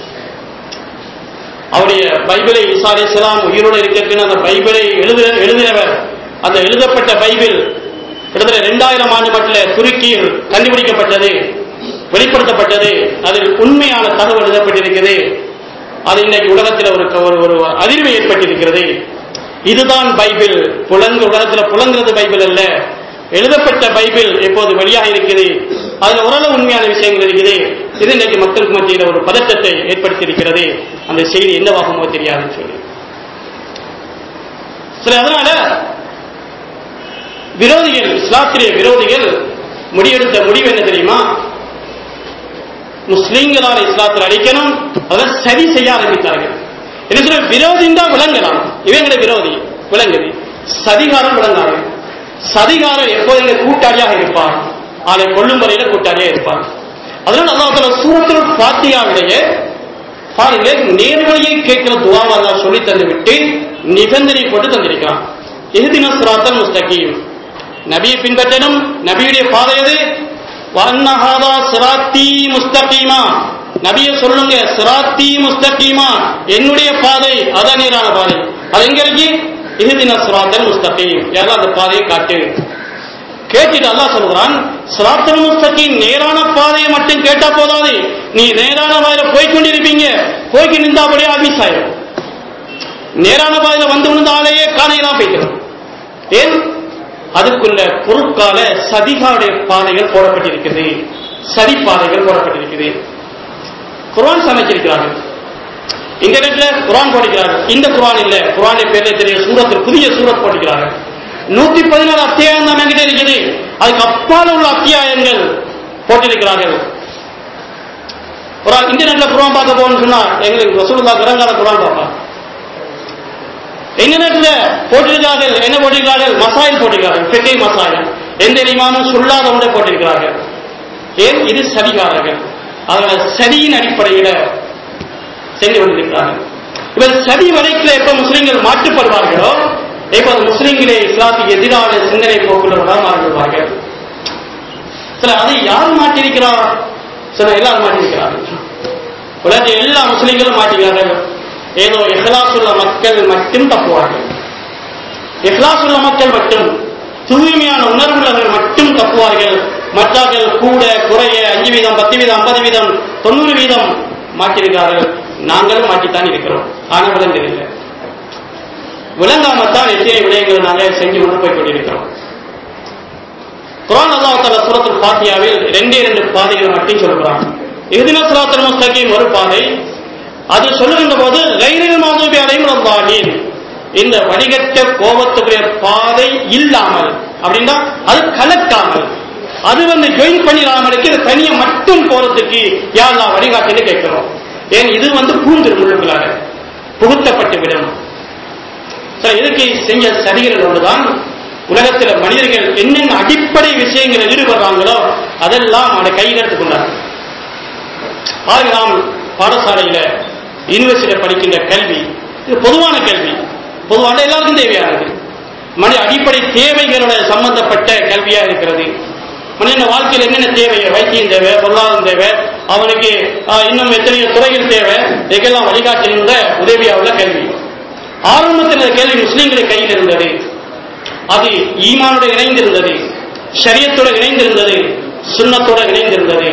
அவருடைய பைபிளை ஈசா அலைஹிஸ்ஸலாம் உயிரோடு இருக்கிற அந்த பைபிளை எழுத எழுதினவர் அந்த எழுதப்பட்ட பைபிள் கிட்டத்தட்ட இரண்டாயிரம் ஆண்டு மட்டில் துருக்கியில் கண்டுபிடிக்கப்பட்டது வெளிப்படுத்தப்பட்டது அதில் உண்மையான தகவல் எழுதப்பட்டிருக்கிறது அது இன்னைக்கு உலகத்தில் ஒரு ஒரு ஒரு அதிர்வு ஏற்பட்டிருக்கிறது இதுதான் பைபிள் புலங்கு உலகத்தில் புலங்குறது பைபிள் அல்ல எழுதப்பட்ட பைபிள் எப்போது வெளியாக இருக்குது அதுல ஓரளவு உண்மையான விஷயங்கள் இருக்குது இது இன்னைக்கு மக்களுக்கு மத்தியில் ஒரு பதட்டத்தை ஏற்படுத்தி இருக்கிறது அந்த செய்தி என்னவாகுமோ தெரியாதுன்னு சொல்லி சரி அதனால விரோதிகள் இஸ்லாத்திரிய விரோதிகள் முடிவெடுத்த முடிவு என்ன தெரியுமா முஸ்லீம்களால் இஸ்லாத்தில் அடிக்கணும் அதை சரி செய்ய ஆரம்பித்தார்கள் என்ன சொல்ற விரோதிந்தா விளங்கலாம் இவங்களை விரோதி விளங்குது சதிகாரம் விளங்காது சதிகாரர் எப்போதும் கூட்டாளியாக இருப்பார் அதை கொள்ளும் வரையில கூட்டாளியாக இருப்பார் அதனால அல்லாஹ் சூரத்தில் பாத்தியாவிலேயே பாருங்க நேர்வழியை கேட்கிற துவாவை அல்லாஹ் சொல்லி தந்து விட்டு நிபந்தனை போட்டு தந்திருக்கிறான் எஹ்தின சிராத்தல் முஸ்தகீம் நபியை பின்பற்றணும் நபியுடைய பாதை எது வன்னஹாதா சிராத்தி முஸ்தகீமா நபிய சொல்லுங்க சிராத்தி முஸ்தகீமா என்னுடைய பாதை அதான் நேரான பாதை அது எங்க இருக்கு இஹ்தின சிராத்தல் முஸ்தகீம் எல்லாம் அந்த பாதையை காட்டு கேட்டுட்டு அல்லாஹ் சொல்கிறான் சிராத்தல் முஸ்தகீம் நேரான பாதையை மட்டும் கேட்டா போதாது நீ நேரான பாதையில போய் கொண்டிருப்பீங்க போய்க்கு நின்றபடியே ஆபீஸ் ஆயிடும் நேரான பாதையில வந்து விழுந்த ஆளையே காணையெல்லாம் போய்க்கிறோம் ஏன் அதுக்குள்ள பொருட்கால சதிகாருடைய பாதைகள் போடப்பட்டிருக்கிறது சதி பாதைகள் போடப்பட்டிருக்கிறது குர்ஆன் சமைச்சிருக்கிறார்கள் இன்டர்நெட்ல குர்ஆன் போடுகிறார்கள் இந்த குர்ஆன் இல்ல குர்ஆனை பேர்ல தெரிய சூரத்தில் புதிய சூரத் போடுகிறார்கள் நூத்தி பதினாறு அத்தியாயம் தான் என்கிட்ட இருக்குது அதுக்கு அப்பால உள்ள அத்தியாயங்கள் போட்டிருக்கிறார்கள் குர்ஆன் இன்டர்நெட்ல குர்ஆன் பார்க்க போகணும்னு சொன்னா எங்களுக்கு ரசூலுல்லாஹ் கிரங்கால குர்ஆன் பார்க்கலாம் இன்டர்நெட்ல போட்டிருக்கிறார்கள் என்ன போட்டிருக்கிறார்கள் மசாயில் போட்டிருக்கிறார்கள் பெக்கை மசாயில் எந்த இமாமும் சொல்லாத ஒன்றை போட்டிருக்கிறார்கள் ஏன் இது சதிகாரர்கள் அதனால சதியின் அடிப்படையில சென்று கொண்டிருக்கிறார்கள் இவர் சதி வரைக்கில் எப்ப முஸ்லிம்கள் மாற்றுப்படுவார்களோ எப்ப முஸ்லிம்களே இஸ்லாத்துக்கு எதிரான சிந்தனை போக்குள்ளவர்களாக மாறிவிடுவார்கள் சில அதை யார் மாற்றிருக்கிறார் சில எல்லாரும் மாற்றிருக்கிறார்கள் உலகத்தில் எல்லா முஸ்லிம்களும் மாற்றுகிறார்கள் ஏதோ இஹ்லாஸ் உள்ள மக்கள் மட்டும் தப்புவார்கள் இஹ்லாஸ் உள்ள மக்கள் மட்டும் தூய்மையான உணர்வுள்ளவர்கள் மட்டும் தப்புவார்கள் மற்றவர்கள் கூட குறைய அஞ்சு வீதம் பத்து வீதம் ஐம்பது வீதம் தொண்ணூறு வீதம் மாற்றிருக்கிறார்கள் நாங்களும் மாற்றித்தான் இருக்கிறோம் ஆனா விளங்கவில்லை விளங்காமத்தான் எத்தனை விடயங்கள் நாங்கள் செஞ்சு கொண்டு போய் கொண்டிருக்கிறோம் குரான் அல்லாஹ் தஆலா சூரத்துல் ஃபாத்தியாவில் ரெண்டே ரெண்டு பாதைகள் மட்டும் சொல்கிறான் இஹ்தின ஸிராத்தல் முஸ்தகீம் ஒரு பாதை அது சொல்லுகின்ற போது கைரில் மாதூபி அலையும் ரப்பாலீன் இந்த வடிகட்ட கோபத்துக்குரிய பாதை இல்லாமல் அப்படின்னா அது கலக்காமல் அது வந்து ஜாயின் பண்ணிடாமலுக்கு இது தனியை மட்டும் போறதுக்கு யாரெல்லாம் வழிகாட்டுன்னு கேட்கிறோம் ஏன் இது வந்து பூந்திரும் முழுக்களாக புகுத்தப்பட்டு விடும் சரி இதுக்கு செஞ்ச சரிகள் ஒன்றுதான் உலகத்தில் மனிதர்கள் என்னென்ன அடிப்படை விஷயங்களில் ஈடுபடுறாங்களோ அதெல்லாம் அவனை கையில் எடுத்துக்கொண்டார் பாருங்க நாம் பாடசாலையில யூனிவர்சிட்டியில படிக்கின்ற கல்வி இது பொதுவான கல்வி பொதுவான எல்லாருக்கும் தேவையானது மனித அடிப்படை தேவைகளோட சம்பந்தப்பட்ட கல்வியா இருக்கிறது மனிதன வாழ்க்கையில் என்னென்ன தேவை வைத்தியம் தேவை பொருளாதாரம் தேவை அவனுக்கு ஆஹ், இன்னும் எத்தனையோ துறைகள் தேவை இதுக்கெல்லாம் வழிகாட்டுகின்ற உதவியா உள்ள கல்வி ஆரம்பத்தில் இந்த கேள்வி முஸ்லீம்களை கையில் இருந்தது அது ஈமானோட இணைந்திருந்தது ஷரியத்தோட இணைந்திருந்தது சுன்னத்தோட இணைந்திருந்தது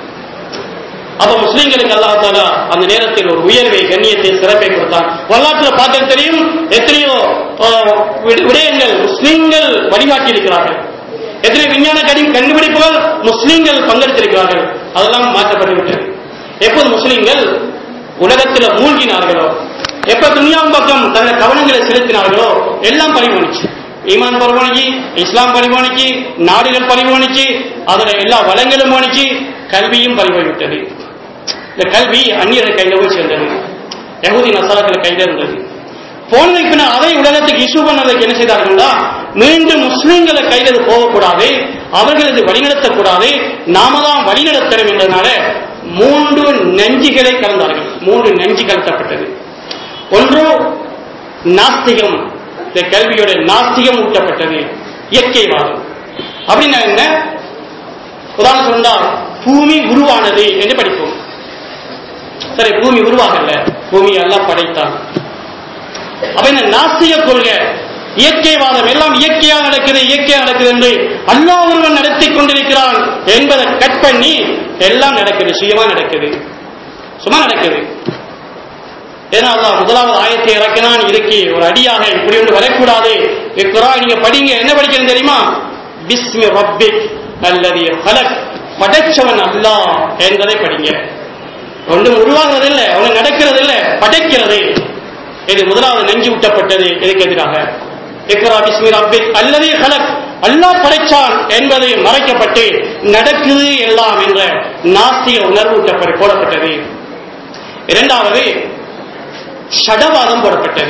அப்ப முஸ்லிம்களுக்கு அல்லாஹ் தாலா அந்த நேரத்தில் ஒரு உயர்வை கண்ணியத்தை சிறப்பை கொடுத்தான் வரலாற்றுல பார்க்க தெரியும் எத்தனையோ ஆஹ், விட- விடயங்கள் முஸ்லிம்கள் வழிகாட்டி இருக்கிறார்கள் எத்தனை விஞ்ஞான கடி கண்டுபிடிப்புகள் முஸ்லிம்கள் பங்கெடுத்திருக்கிறார்கள் அதெல்லாம் மாற்றப்பட்டு விட்டது எப்போது முஸ்லிம்கள் உலகத்தில் மூழ்கினார்களோ எப்ப துனியாவின் பக்கம் தன்னுடைய கவனங்களை செலுத்தினார்களோ எல்லாம் பரிமாணிச்சு ஈமான் பரிமாணிச்சு இஸ்லாம் பரிமாணிச்சு நாடுகள் பரிமாணிச்சு அதுல எல்லா வளங்களும் மாணிச்சு கல்வியும் பரிமாறிவிட்டது இந்த கல்வி அந்நியர் கையில போய் சேர்ந்தது யகுதி நசாக்கள் கையில இருந்தது போனதுக்கு பின்னர் அதை உலகத்துக்கு இஷ்யூ பண்ணதுக்கு என்ன செய்தார்கள்னா மீண்டும் முஸ்லிம்களை கையில் இது போகக்கூடாது அவர்கள் இது வழிநடத்தக்கூடாது நாம தான் வழிநடத்தணும் என்பதனால மூன்று நெஞ்சுகளை கலந்தார்கள் மூன்று நெஞ்சு கலத்தப்பட்டது ஒன்று நாஸ்திகம் இந்த கல்வியோட நாஸ்திகம் ஊட்டப்பட்டது இயற்கைவாதம் அப்படின்னா என்ன உதாரணம் சொன்னா பூமி உருவானது என்று படிப்போம் சரி பூமி உருவாகல பூமி எல்லாம் படைத்தான் அப்ப இந்த நாஸ்திக கொள்கை இயற்கைவாதம் எல்லாம் இயற்கையா நடக்குது இயற்கையா நடக்குது என்று அல்லாஹ் ஒருவன் நடத்தி கொண்டிருக்கிறான் என்பதை கட் பண்ணி எல்லாம் நடக்குது சுயமா நடக்குது சும்மா நடக்குது ஏன்னா அல்லாஹ் முதலாவது ஆயத்தை இறக்கினான் இதுக்கு ஒரு அடியாக இப்படி ஒன்று வரக்கூடாது இக்குறா நீங்க படிங்க என்ன படிக்கணும் தெரியுமா பிஸ்மி ரப்பிக் அல்லது ஹலக் படைச்சவன் அல்லாஹ் என்பதை படிங்க ஒன்றும் உருவாகிறது இல்லை ஒன்றும் நடக்கிறது இல்லை படைக்கிறது இது முதலாவது நெஞ்சு ஊட்டப்பட்டது இதுக்கு எதிராக இக்ரா பிஸ்மி ரப்பிக் அல்லது ஹலக் அல்லாஹ் படைச்சான் என்பது மறைக்கப்பட்டு நடக்குது எல்லாம் என்ற நாஸ்திக உணர்வு ஊட்டப்பட்டு போடப்பட்டது இரண்டாவது ஷடவாதம் போடப்பட்டது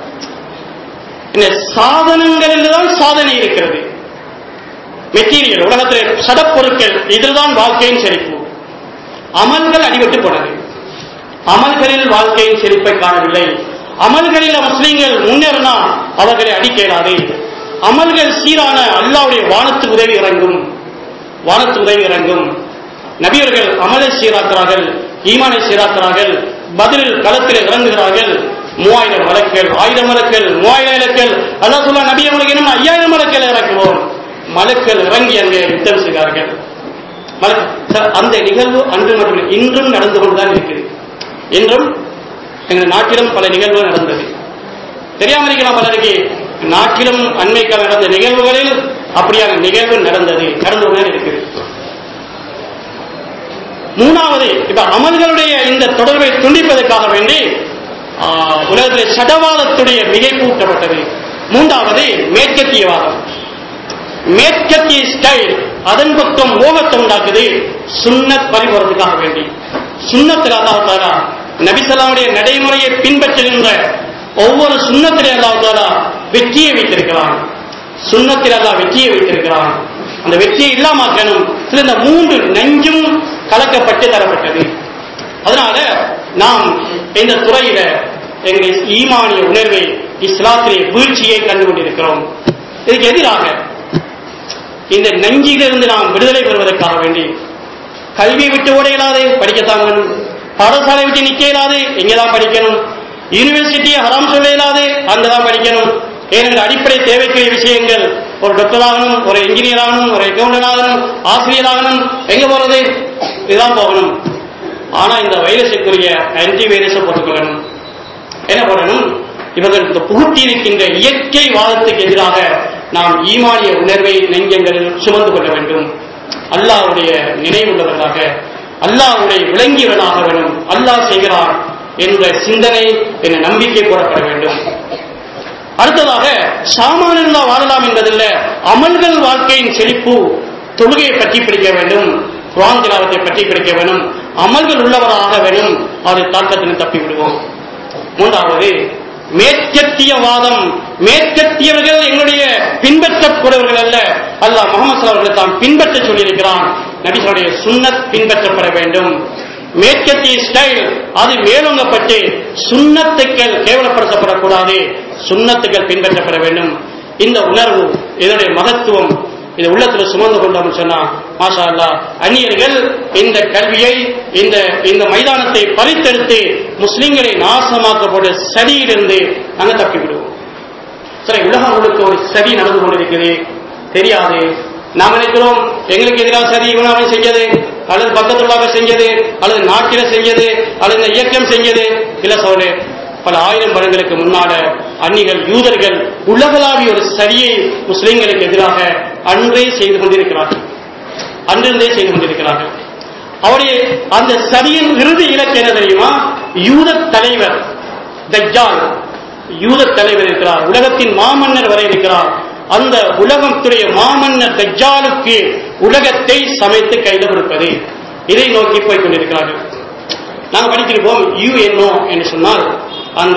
இந்த சாதனங்களில் தான் சாதனை இருக்கிறது மெட்டீரியல் உலகத்தில் சடப்பொருட்கள் இதுதான் வாழ்க்கையின் செழிப்பு அமல்கள் அடிபட்டு போனது அமல்களில் வாழ்க்கையின் செழிப்பை காணவில்லை அமல்களில் முஸ்லீம்கள் முன்னேறினா அவர்களை அடிக்க இயலாது அமல்கள் சீரான அல்லாவுடைய வானத்து உதவி இறங்கும் வானத்து உதவி இறங்கும் நபியர்கள் அமலை சீராக்கிறார்கள் ஈமானை சீராக்கிறார்கள் பதிலில் களத்தில் இறங்குகிறார்கள் மூவாயிரம் மலக்கள் ஆயிரம் மலக்கள் மூவாயிரம் இலக்கள் அல்லா சொல்ல நபி அவங்களுக்கு இன்னும் ஐயாயிரம் மலக்கள் இறக்குவோம் மலக்கள் இறங்கி அங்கே யுத்தம் செய்தார்கள் மலக்- சார், அந்த நிகழ்வு அன்று மட்டும் இன்றும் நடந்து கொண்டுதான் இருக்குது இன்றும் எங்கள் நாட்டிலும் பல நிகழ்வுகள் நடந்தது தெரியாம இருக்கலாம் பலருக்கு நாட்டிலும் அண்மைக்கால நடந்த நிகழ்வுகளில் அப்படியான நிகழ்வு நடந்தது நடந்து கொண்டுதான் இருக்குது மூணாவது இப்ப அமல்களுடைய இந்த தொடர்பை துண்டிப்பதற்காக வேண்டி ஆ, உலகத்திலே சடவாதத்துடைய மிகை கூட்டப்பட்டது மூன்றாவது மேற்கத்தியவாதம் மேற்கத்திய ஸ்டைல் அதன் பக்கம் மோகத்தை உண்டாக்குது சுன்னத் பறிபோறதுக்காக வேண்டி சுன்னத்தில் அல்லாஹ் தாலா நபிசல்லாவுடைய நடைமுறையை பின்பற்றுகின்ற ஒவ்வொரு சுன்னத்திலே அல்லாஹ் தாலா வெற்றியை வைத்திருக்கிறான் சுன்னத்தில் அல்லாஹ் வெற்றியை வைத்திருக்கிறான் அந்த வெற்றியை இல்லாமக்கணும் சில இந்த மூன்று நெஞ்சும் கலக்கப்பட்டு தரப்பட்டது அதனால நாம் இந்த துறையில எங்களுடைய ஈமானிய உணர்வை இஸ்லாத்திலே வீழ்ச்சியை கண்டு கொண்டிருக்கிறோம் இதுக்கு எதிராக இந்த நஞ்சிலிருந்து நாம் விடுதலை பெறுவதற்காக வேண்டி கல்வி விட்டு ஓட இயலாது படிக்கத்தான் வேணும் பாடசாலை விட்டு நிக்க இயலாது எங்கதான் படிக்கணும் யூனிவர்சிட்டியை ஹராம் சொல்ல இயலாது அங்கதான் படிக்கணும் ஏனென்றால் அடிப்படை தேவைக்குரிய விஷயங்கள் ஒரு டாக்டர் ஆகணும் ஒரு இன்ஜினியர் ஆகணும் ஒரு அக்கௌண்டன்ட் ஆகணும் ஆசிரியர் ஆகணும் எங்க போறது இதுதான் போகணும் ஆனா இந்த வைரஸுக்குரிய ஆன்டி வைரஸை போட்டுக்கொள்ளணும் என்ன பண்ணணும் இவர்கள் இந்த புகுத்தி இருக்கின்ற இயற்கை வாதத்துக்கு எதிராக நாம் ஈமானிய உணர்வை நெஞ்சங்களில் சுமந்து கொள்ள வேண்டும் அல்லாஹ்வுடைய நினைவுள்ளவர்களாக அல்லாஹ்வுடைய விளங்கியவனாக வேண்டும் அல்லாஹ் செய்கிறான் என்ற சிந்தனை என்ற நம்பிக்கை போடப்பட வேண்டும் அடுத்ததாக சாமானியர்களா வாழலாம் என்பதில்ல அமல்கள் வாழ்க்கையின் செழிப்பு தொழுகையை பற்றி பிடிக்க வேண்டும் குரான் திலாவத்தை பற்றி பிடிக்க வேண்டும் அமல்கள் உள்ளவராக வேண்டும் அது தாக்கத்தினை தப்பி விடுவோம் மூன்றாவது மேற்கத்தியவாதம் மேற்கத்தியவர்கள் எங்களுடைய பின்பற்றக்கூடியவர்கள் அல்ல அல்லாஹ் முகமது அவர்களை தான் பின்பற்ற சொல்லியிருக்கிறான் நபிகளுடைய சுன்னத் பின்பற்றப்பட வேண்டும் மேற்கத்திய ஸ்டைல் அது மேலோங்கப்பட்டு சுண்ணத்துக்கள் கேவலப்படுத்தப்படக்கூடாது சுண்ணத்துக்கள் பின்பற்றப்பட வேண்டும் இந்த உணர்வு இதனுடைய மகத்துவம் இது உள்ளத்துல சுமந்து கொண்டோம் சொன்னா மாஷா அல்லா அந்நியர்கள் இந்த கல்வியை இந்த இந்த மைதானத்தை பறித்தெடுத்து முஸ்லிம்களை நாசமாக்கப்பட்ட சதியிலிருந்து நாங்க தப்பி விடுவோம் சரி உலகம் முழுக்க ஒரு சதி நடந்து கொண்டிருக்குது தெரியாது நாம் நினைக்கிறோம் எங்களுக்கு எதிராக சதி இவனாக செஞ்சது அல்லது பக்கத்துள்ளாக செஞ்சது அல்லது நாட்டில செஞ்சது அல்லது இந்த இயக்கம் செஞ்சது இல்ல சோழே பல ஆயிரம் வருடங்களுக்கு முன்னால அந்நிகள் யூதர்கள் உலகளாவிய ஒரு சரியை முஸ்லிம்களுக்கு எதிராக அன்றே செய்து கொண்டிருக்கிறார்கள் அன்றிருந்தே செய்து கொண்டிருக்கிறார்கள் அவருடைய அந்த சரியின் இறுதி இலக்கு என்ன தெரியுமா யூத தலைவர் தஜ்ஜால் யூத தலைவர் இருக்கிறார் உலகத்தின் மாமன்னர் வரை இருக்கிறார் அந்த உலகத்துடைய மாமன்னர் தஜ்ஜாலுக்கு உலகத்தை சமைத்து கையில் கொடுப்பது இதை நோக்கி போய் கொண்டிருக்கிறார்கள் நாங்கள் படிச்சிருப்போம் யுஎன்ஓ என்று சொன்னால் அந்த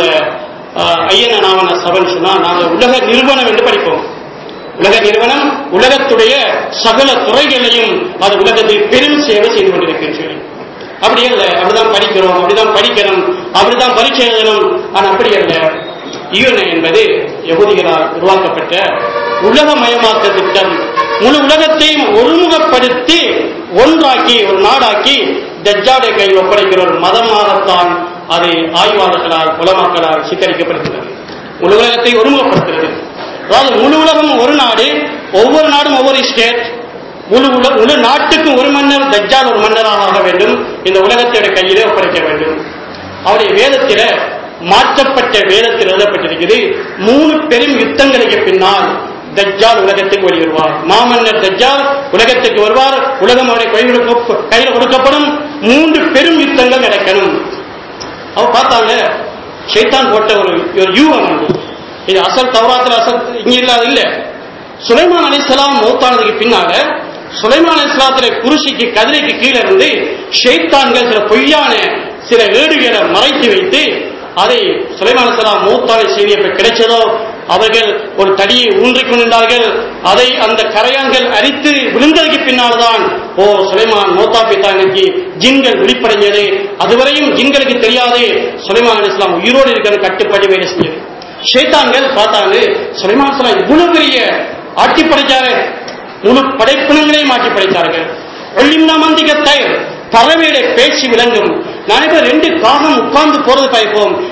ஐயன நாவன சபைன்னு சொன்னால் நாங்கள் உலக நிறுவனம் என்று படிப்போம் உலக நிறுவனம் உலகத்துடைய சகல துறைகளையும் அது உலகத்தில் பெரும் சேவை செய்து கொண்டிருக்குன்னு சொல்லி அப்படி அல்ல அப்படிதான் படிக்கிறோம் அப்படிதான் படிக்கணும் அப்படிதான் பரீட்சை எழுதணும் ஆனா அப்படி அல்ல யுஎன்ஏ என்பது யகுதிகளால் உருவாக்கப்பட்ட உலகமயமாக்க திட்டம் முழு உலகத்தையும் ஒருமுகப்படுத்தி ஒன்றாக்கி ஒரு நாடாக்கி தஜ்ஜாடைய கையில் ஒப்படைக்கிற ஒரு மதமாகத்தான் அது ஆய்வாளர்களால் புலமாக்களால் சித்தரிக்கப்படுகிறது முழு உலகத்தை ஒருமுகப்படுத்துகிறது அதாவது முழு உலகம் ஒரு நாடு ஒவ்வொரு நாடும் ஒவ்வொரு ஸ்டேட் முழு உல முழு நாட்டுக்கும் ஒரு மன்னர் தஜ்ஜால் ஒரு மன்னராக ஆக வேண்டும் இந்த உலகத்தோட கையிலே ஒப்படைக்க வேண்டும் அவருடைய வேதத்தில மாற்றப்பட்ட வேதத்தில் எழுதப்பட்டிருக்கிறது மூணு பெரும் யுத்தங்களுக்கு பின்னால் தஜ்ஜால் உலகத்துக்கு வெளி வருவார் மாமன்னர் தஜ்ஜால் உலகத்துக்கு வருவார் உலகம் அவரை கையில் கொடுக்க- கையில் கொடுக்கப்படும் மூன்று பெரும் யுத்தங்கள் நடக்கணும் அவ பார்த்தாங்க ஷைத்தான் போட்ட ஒரு ஒரு யூகம் உண்டு இது அசல் தவறாத்துல அசல் இங்க இல்லாத இல்ல சுலைமான் அலிஸ்லாம் மௌத்தானதுக்கு பின்னால சுலைமான் அலிஸ்லாத்துல குருசிக்கு கதிரைக்கு கீழே இருந்து ஷைத்தான்கள் சில பொய்யான சில ஏடுகளை மறைத்து வைத்து அதை சுலைமான் அலிஸ்லாம் மௌத்தான செய்தி எப்ப கிடைச்சதோ அவர்கள் ஒரு தடியை ஊன்றிக் கொண்டார்கள் அதை அந்த கரையான்கள் அரித்து விழுந்ததுக்கு பின்னால்தான் ஓ சுலைமான் மோத்தா பித்தா இன்னைக்கு ஜின்கள் விழிப்படைஞ்சது அதுவரையும் ஜின்களுக்கு தெரியாது சுலைமான் அலி இஸ்லாம் உயிரோடு இருக்கிற கட்டுப்பாடு வேலை செஞ்சது ஷேத்தான்கள் பார்த்தாங்க சுலைமான் இஸ்லாம் இவ்வளவு பெரிய ஆட்சி படைச்சாரு முழு படைப்பினங்களையும் ஆட்சி படைத்தார்கள் ஒளிம்னா மந்திக தயர் பறவையில பேச்சு விளங்கும் நான் இப்ப ரெண்டு காகம் உட்கார்ந்து போறது பயப்போம்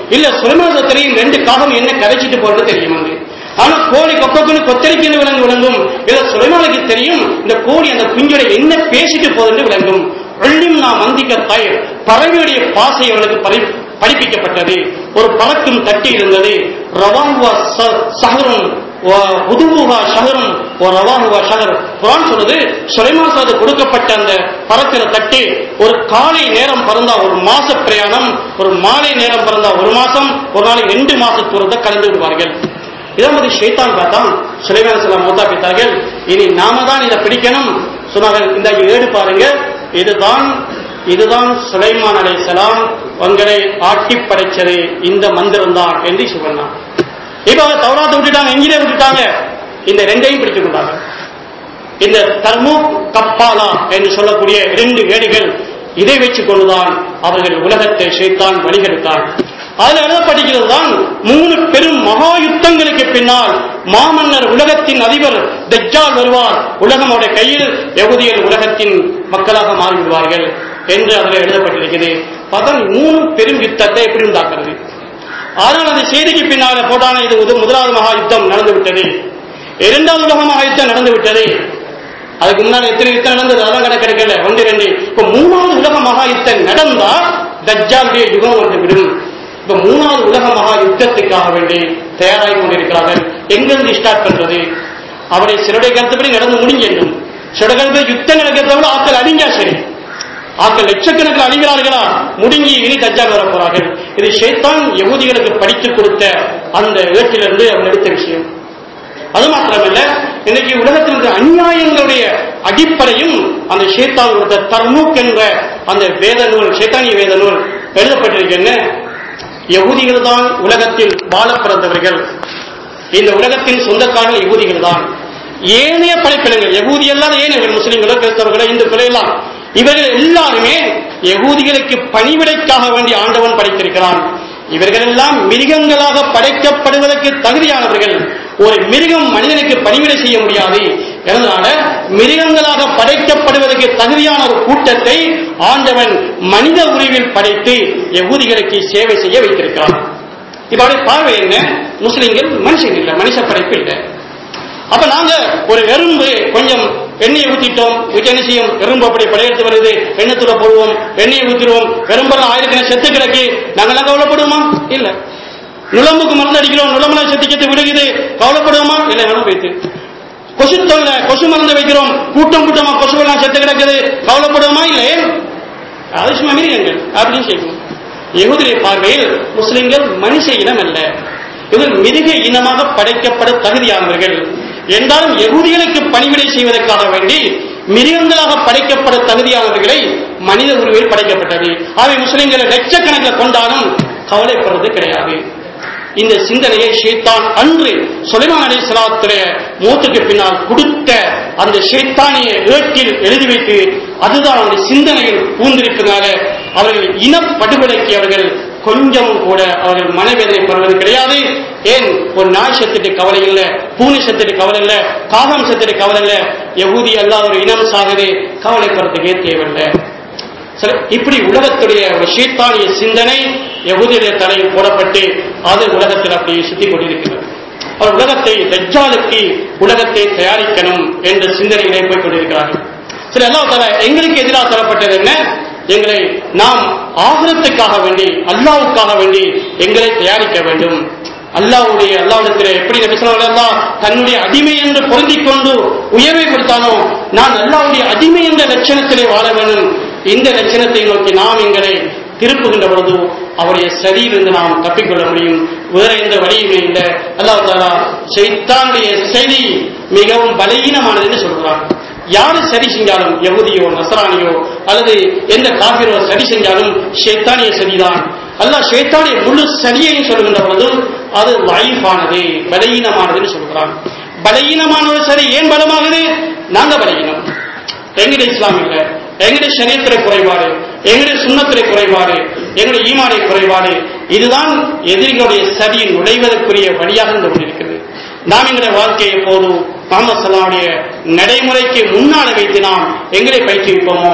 இல்ல சுலைமான் தெரியும் ரெண்டு காகம் என்ன கரைச்சிட்டு போறது தெரியும் வந்து ஆனா கோழி கொக்கொன்னு கொத்தரிக்கின்ற விலங்கு விளங்கும் இல்ல சுலைமானுக்கு தெரியும் இந்த கோழி அந்த குஞ்சோட என்ன பேசிட்டு போகுதுன்னு விளங்கும் வெள்ளியும் நாம் வந்திக்க தயிர் பறவையுடைய பாசை அவளுக்கு பரி- படிப்பிக்கப்பட்டது ஒரு பறக்கும் தட்டி இருந்தது ரவாஹுவா ச- சஹரும் வ- உதுவுஹா ஷஹரும் வ ரவாஹுவா ஷஹர் குரான் சொல்லுது சுலைமான் சாது கொடுக்கப்பட்ட அந்த பறக்கிற தட்டு ஒரு காலை நேரம் பறந்தா ஒரு மாச பிரயாணம் ஒரு மாலை நேரம் பறந்தா ஒரு மாசம் ஒரு நாளைக்கு ரெண்டு மாச தூரத்தை கலந்து விடுவார்கள் இதை மாதிரி ஷைத்தான் பார்த்தான் சுலைமான் செல்லாம் மூத்தா பித்தார்கள் இனி நாம தான் இதை பிடிக்கணும் சொன்னார்கள் இந்த ஏடு பாருங்க இதுதான் இதுதான் சுலைமான் அலைஹிஸ்ஸலாம் உங்களை ஆட்டி படைச்சது இந்த மந்திரம் தான் என்று சொன்னான் இப்ப அவங்க தௌராத்தை விட்டுட்டாங்க எங்கிலே விட்டுட்டாங்க இந்த ரெண்டையும் பிடித்துக் கொண்டாங்க இந்த தர்மு கப்பாலா என்று சொல்லக்கூடிய இரண்டு வேடிகள் இதை வச்சுக் கொண்டுதான் அவர்கள் உலகத்தை ஷைத்தான் வழிகெடுத்தான் அதுல எழுதப்படுகிறது தான் மூணு பெரும் மகா யுத்தங்களுக்கு பின்னால் மாமன்னர் உலகத்தின் அதிபர் தஜ்ஜால் வருவார் உலகம் அவருடைய கையில் யகுதியர் உலகத்தின் மக்களாக மாறிவிடுவார்கள் என்று அதில் எழுதப்பட்டிருக்கிறது பதன் மூணு பெரும் யுத்தத்தை எப்படி உண்டாக்குறது ஆனால் அந்த செய்திக்கு பின்னால போட்டான இது முதல் முதலாவது மகா யுத்தம் நடந்து விட்டது இரண்டாவது உலக மகா யுத்தம் நடந்து விட்டது அதுக்கு முன்னாடி எத்தனை யுத்தம் நடந்தது அதான் கணக்கு எடுக்கல ஒன்று ரெண்டு இப்ப மூணாவது உலக மகா யுத்தம் நடந்தா தஜ்ஜாலுடைய யுகம் வந்து விடும் இப்ப மூணாவது உலக மகா யுத்தத்துக்காக வேண்டி தயாராகி கொண்டிருக்கிறார்கள் எங்கிருந்து ஸ்டார்ட் பண்றது அவருடைய சிறுடைய கருத்துப்படி நடந்து முடிஞ்சிடும் சிறுடைய கருத்து யுத்தம் நடக்கிறத விட ஆட்கள் அழிஞ்சா சரி ஆட்கள் லட்சக்கணக்கில் அழிகிறார்களா முடுங்கி இனி தஜ்ஜால் வர போறார்கள் இது ஷைத்தான் யகூதிகளுக்கு படித்துக் கொடுத்த அந்த ஏட்டிலிருந்து அவர் எடுத்த விஷயம் அது மாத்திரமல்ல இன்னைக்கு உலகத்தில் இருக்கிற அநியாயங்களுடைய அடிப்படையும் அந்த ஷேத்தான் கொடுத்த தர்முக் என்ற அந்த வேத நூல் ஷேத்தானிய வேத நூல் எழுதப்பட்டிருக்கேன்னு யகுதிகள் தான் உலகத்தில் வாழ பிறந்தவர்கள் இந்த உலகத்தின் சொந்தக்காரர்கள் யகுதிகள் தான் ஏனைய படைப்பினங்கள் யகூதி அல்லாத ஏனையவர்கள் முஸ்லிம்களோ கிறிஸ்தவர்களோ இந்துக்களோ எல்லாம் இவர்கள் எல்லாருமே யகூதிகளுக்கு பணிவிடைக்காக வேண்டி ஆண்டவன் படைத்திருக்கிறான் இவர்கள் எல்லாம் மிருகங்களாக படைக்கப்படுவதற்கு தகுதியானவர்கள் ஒரு மிருகம் மனிதனுக்கு பணிவிடை செய்ய முடியாது அதனால மிருகங்களாக படைக்கப்படுவதற்கு தகுதியான ஒரு கூட்டத்தை ஆண்டவன் மனித உருவில் படைத்து யகூதிகளுக்கு சேவை செய்ய வைத்திருக்கிறான் இப்ப அவருடைய பார்வை என்ன முஸ்லிம்கள் மனுஷன் இல்லை மனுஷ படைப்பு இல்லை அப்ப நாங்க ஒரு எறும்பு கொஞ்சம் எண்ணெயை ஊத்திட்டோம் வீட்டு என்ன செய்யும் எறும்பு அப்படி படையெடுத்து வருது எண்ணத்துல போடுவோம் எண்ணெயை ஊத்திடுவோம் எறும்பெல்லாம் ஆயிரக்கணக்கான செத்து கிடக்கு நாங்கெல்லாம் கவலைப்படுவோமா இல்ல நுழம்புக்கு மருந்து அடிக்கிறோம் நுழம்புலாம் செத்து செத்து விடுகுது கவலைப்படுவோமா இல்லை வேணும் வைத்து கொசு தொல்லை கொசு மருந்து வைக்கிறோம் கூட்டம் கூட்டமா கொசுவெல்லாம் செத்து கிடக்குது கவலைப்படுவோமா இல்லை அது சும்மா மிருகங்கள் அப்படின்னு செய்வோம் யகுதிரை பார்வையில் முஸ்லிம்கள் மனுஷ இனம் அல்ல இவர் மிருக இனமாக படைக்கப்பட தகுதியானவர்கள் என்றாலும் யகுதிகளுக்கு பணிவிடை செய்வதற்காக வேண்டி மிருகங்களாக படைக்கப்பட தகுதியானவர்களை மனித உருவில் படைக்கப்பட்டது அவை முஸ்லிம்களை லட்சக்கணக்கில் கொண்டாலும் கவலைப்படுறது கிடையாது இந்த சிந்தனையை ஷேத்தான் அன்று சுலைமான் அலி சலாத்துடைய மூத்துக்கு பின்னால் கொடுத்த அந்த ஷேத்தானிய ஏட்டில் எழுதி வைத்து அதுதான் அவருடைய சிந்தனையில் பூந்திருப்பதனால அவர்கள் இனப்படுகொலைக்கு அவர்கள் கொஞ்சமும் கூட அவர்கள் மனவேதனை படுவது கிடையாது ஏன் ஒரு நாய் சத்துட்டு கவலை இல்ல பூனை சத்துட்டு கவலை இல்ல காகம் சத்துட்டு கவலை இல்ல யகூதி அல்லாத ஒரு இனம் சாகுது கவலைப்படுறதுக்கே தேவையில்லை சரி இப்படி உலகத்துடைய ஒரு சீத்தானிய சிந்தனை யகுதியுடைய தலையில் போடப்பட்டு அது உலகத்தில் அப்படி சுத்தி கொண்டிருக்கிறது அவர் உலகத்தை தஜ்ஜாலுக்கு உலகத்தை தயாரிக்கணும் என்ற சிந்தனையிலே போய் கொண்டிருக்கிறார்கள் சரி அல்லாஹ் தஆலா எங்களுக்கு எதிராக தரப்பட்டது என்ன எங்களை நாம் ஆகிரத்துக்காக வேண்டி அல்லாவுக்காக வேண்டி எங்களை தயாரிக்க வேண்டும் அல்லாவுடைய அல்லாவிடத்தில் எப்படி நபி ஸல்லல்லாஹு அல்லாஹ் தன்னுடைய அடிமை என்று பொருந்திக் கொண்டு உயர்வை கொடுத்தானோ நான் அல்லாவுடைய அடிமை என்ற லட்சணத்திலே வாழ வேண்டும் இந்த லட்சணத்தை நோக்கி நாம் எங்களை திருப்புகின்ற பொழுது அவருடைய சரியிலிருந்து நாம் தப்பிக்கொள்ள முடியும் வேற எந்த வழியுமே இல்லை அல்லாஹ் தாலா சைத்தானுடைய சரி மிகவும் பலகீனமானது என்று சொல்கிறான் யாரு சரி செஞ்சாலும் யகுதியோ நசரானியோ அல்லது எந்த காபிரோ சரி செஞ்சாலும் ஷேத்தானிய சரிதான் அல்லாஹ் ஷேத்தானிய முழு சரியையும் சொல்கின்ற பொழுதும் அது வாய்ப்பானது பலகீனமானதுன்னு சொல்கிறான் பலகீனமான ஒரு சரி ஏன் பலமாகுது நாங்க பலகீனம் எங்களுடைய இஸ்லாம் இல்ல எங்களுடைய சரீரத்திலே குறைபாடு எங்களுடைய சுண்ணத்திலே குறைபாடு எங்களுடைய ஈமானை குறைபாடு இதுதான் எதிரிகளுடைய சரி நுழைவதற்குரிய வழியாக இருந்து கொண்டிருக்கிறது நாம் எங்களுடைய வாழ்க்கையை போது முகமது சல்லாவுடைய நடைமுறைக்கு முன்னால் வைத்து நாம் எங்களை பயிற்றுவிப்போமோ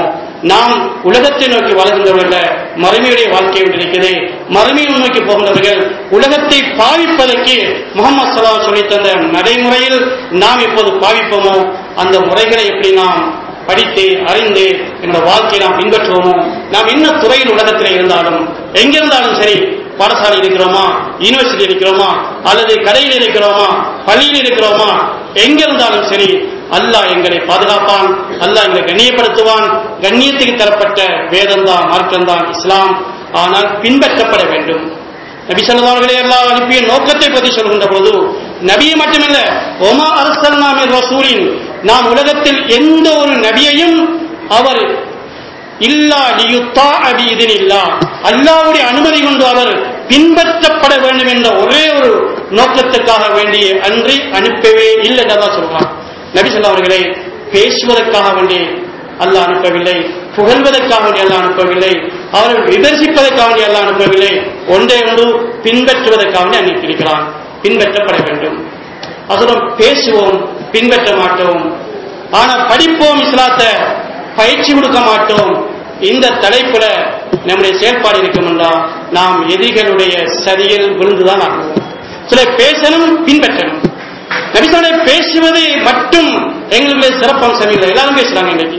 நாம் உலகத்தை நோக்கி வாழ்கின்றவர்கள் மறுமையுடைய வாழ்க்கை ஒன்று இருக்கிறது மறுமையை நோக்கி போகின்றவர்கள் உலகத்தை பாவிப்பதற்கு முகமது சலா சொல்லி தந்த நடைமுறையில் நாம் எப்போது பாவிப்போமோ அந்த முறைகளை எப்படி நாம் படித்து அறிந்து என்னோட வாழ்க்கையை நாம் பின்பற்றுவோமோ நாம் என்ன துறையில் உலகத்தில் இருந்தாலும் எங்கிருந்தாலும் சரி பாடசாலை இருக்கிறோமா யூனிவர்சிட்டி இருக்கிறோமா அல்லது கடையில் இருக்கிறோமா பள்ளியில் இருக்கிறோமா எங்கிருந்தாலும் சரி அல்லாஹ் எங்களை பாதுகாப்பான் அல்லாஹ் எங்களை கண்ணியப்படுத்துவான் கண்ணியத்துக்கு தரப்பட்ட வேதம் தான் மார்க்கம் தான் இஸ்லாம் ஆனால் பின்பற்றப்பட வேண்டும் நபி சொல்லவர்களை எல்லாம் அனுப்பிய நோக்கத்தை பற்றி சொல்கின்ற பொழுது நபியை மட்டுமல்ல ஒமா அரசல் ரசூலின் நாம் உலகத்தில் எந்த ஒரு நபியையும் அவர் இல்லா லியுத்தா அபீதின் இல்லா அல்லாவுடைய அனுமதி கொண்டு அவர் பின்பற்றப்பட வேண்டும் என்ற ஒரே ஒரு நோக்கத்துக்காக வேண்டிய அன்றி அனுப்பவே இல்லை என்றதான் சொல்றான் நபி சொல்லா அவர்களை பேசுவதற்காக வேண்டி அல்லாஹ் அனுப்பவில்லை புகழ்வதற்காக வேண்டி அல்லாஹ் அனுப்பவில்லை அவர்கள் விமர்சிப்பதற்காக வேண்டி அல்லாஹ் அனுப்பவில்லை ஒன்றே ஒன்று பின்பற்றுவதற்காக வேண்டி அனுப்பியிருக்கிறான் பின்பற்றப்பட வேண்டும் அதுடன் பேசுவோம் பின்பற்ற மாட்டோம் ஆனா படிப்போம் இஸ்லாத்தை பயிற்சி கொடுக்க மாட்டோம் இந்த தலைப்புல நம்முடைய செயல்பாடு இருக்கும் என்றால் நாம் எதிரிகளுடைய சதியில் விழுந்துதான் ஆகுவோம் சில பேசணும் பின்பற்றணும் நபிசாலை பேசுவது மட்டும் எங்களுடைய சிறப்பம்சம் இல்லை எல்லாரும் பேசுறாங்க இன்னைக்கு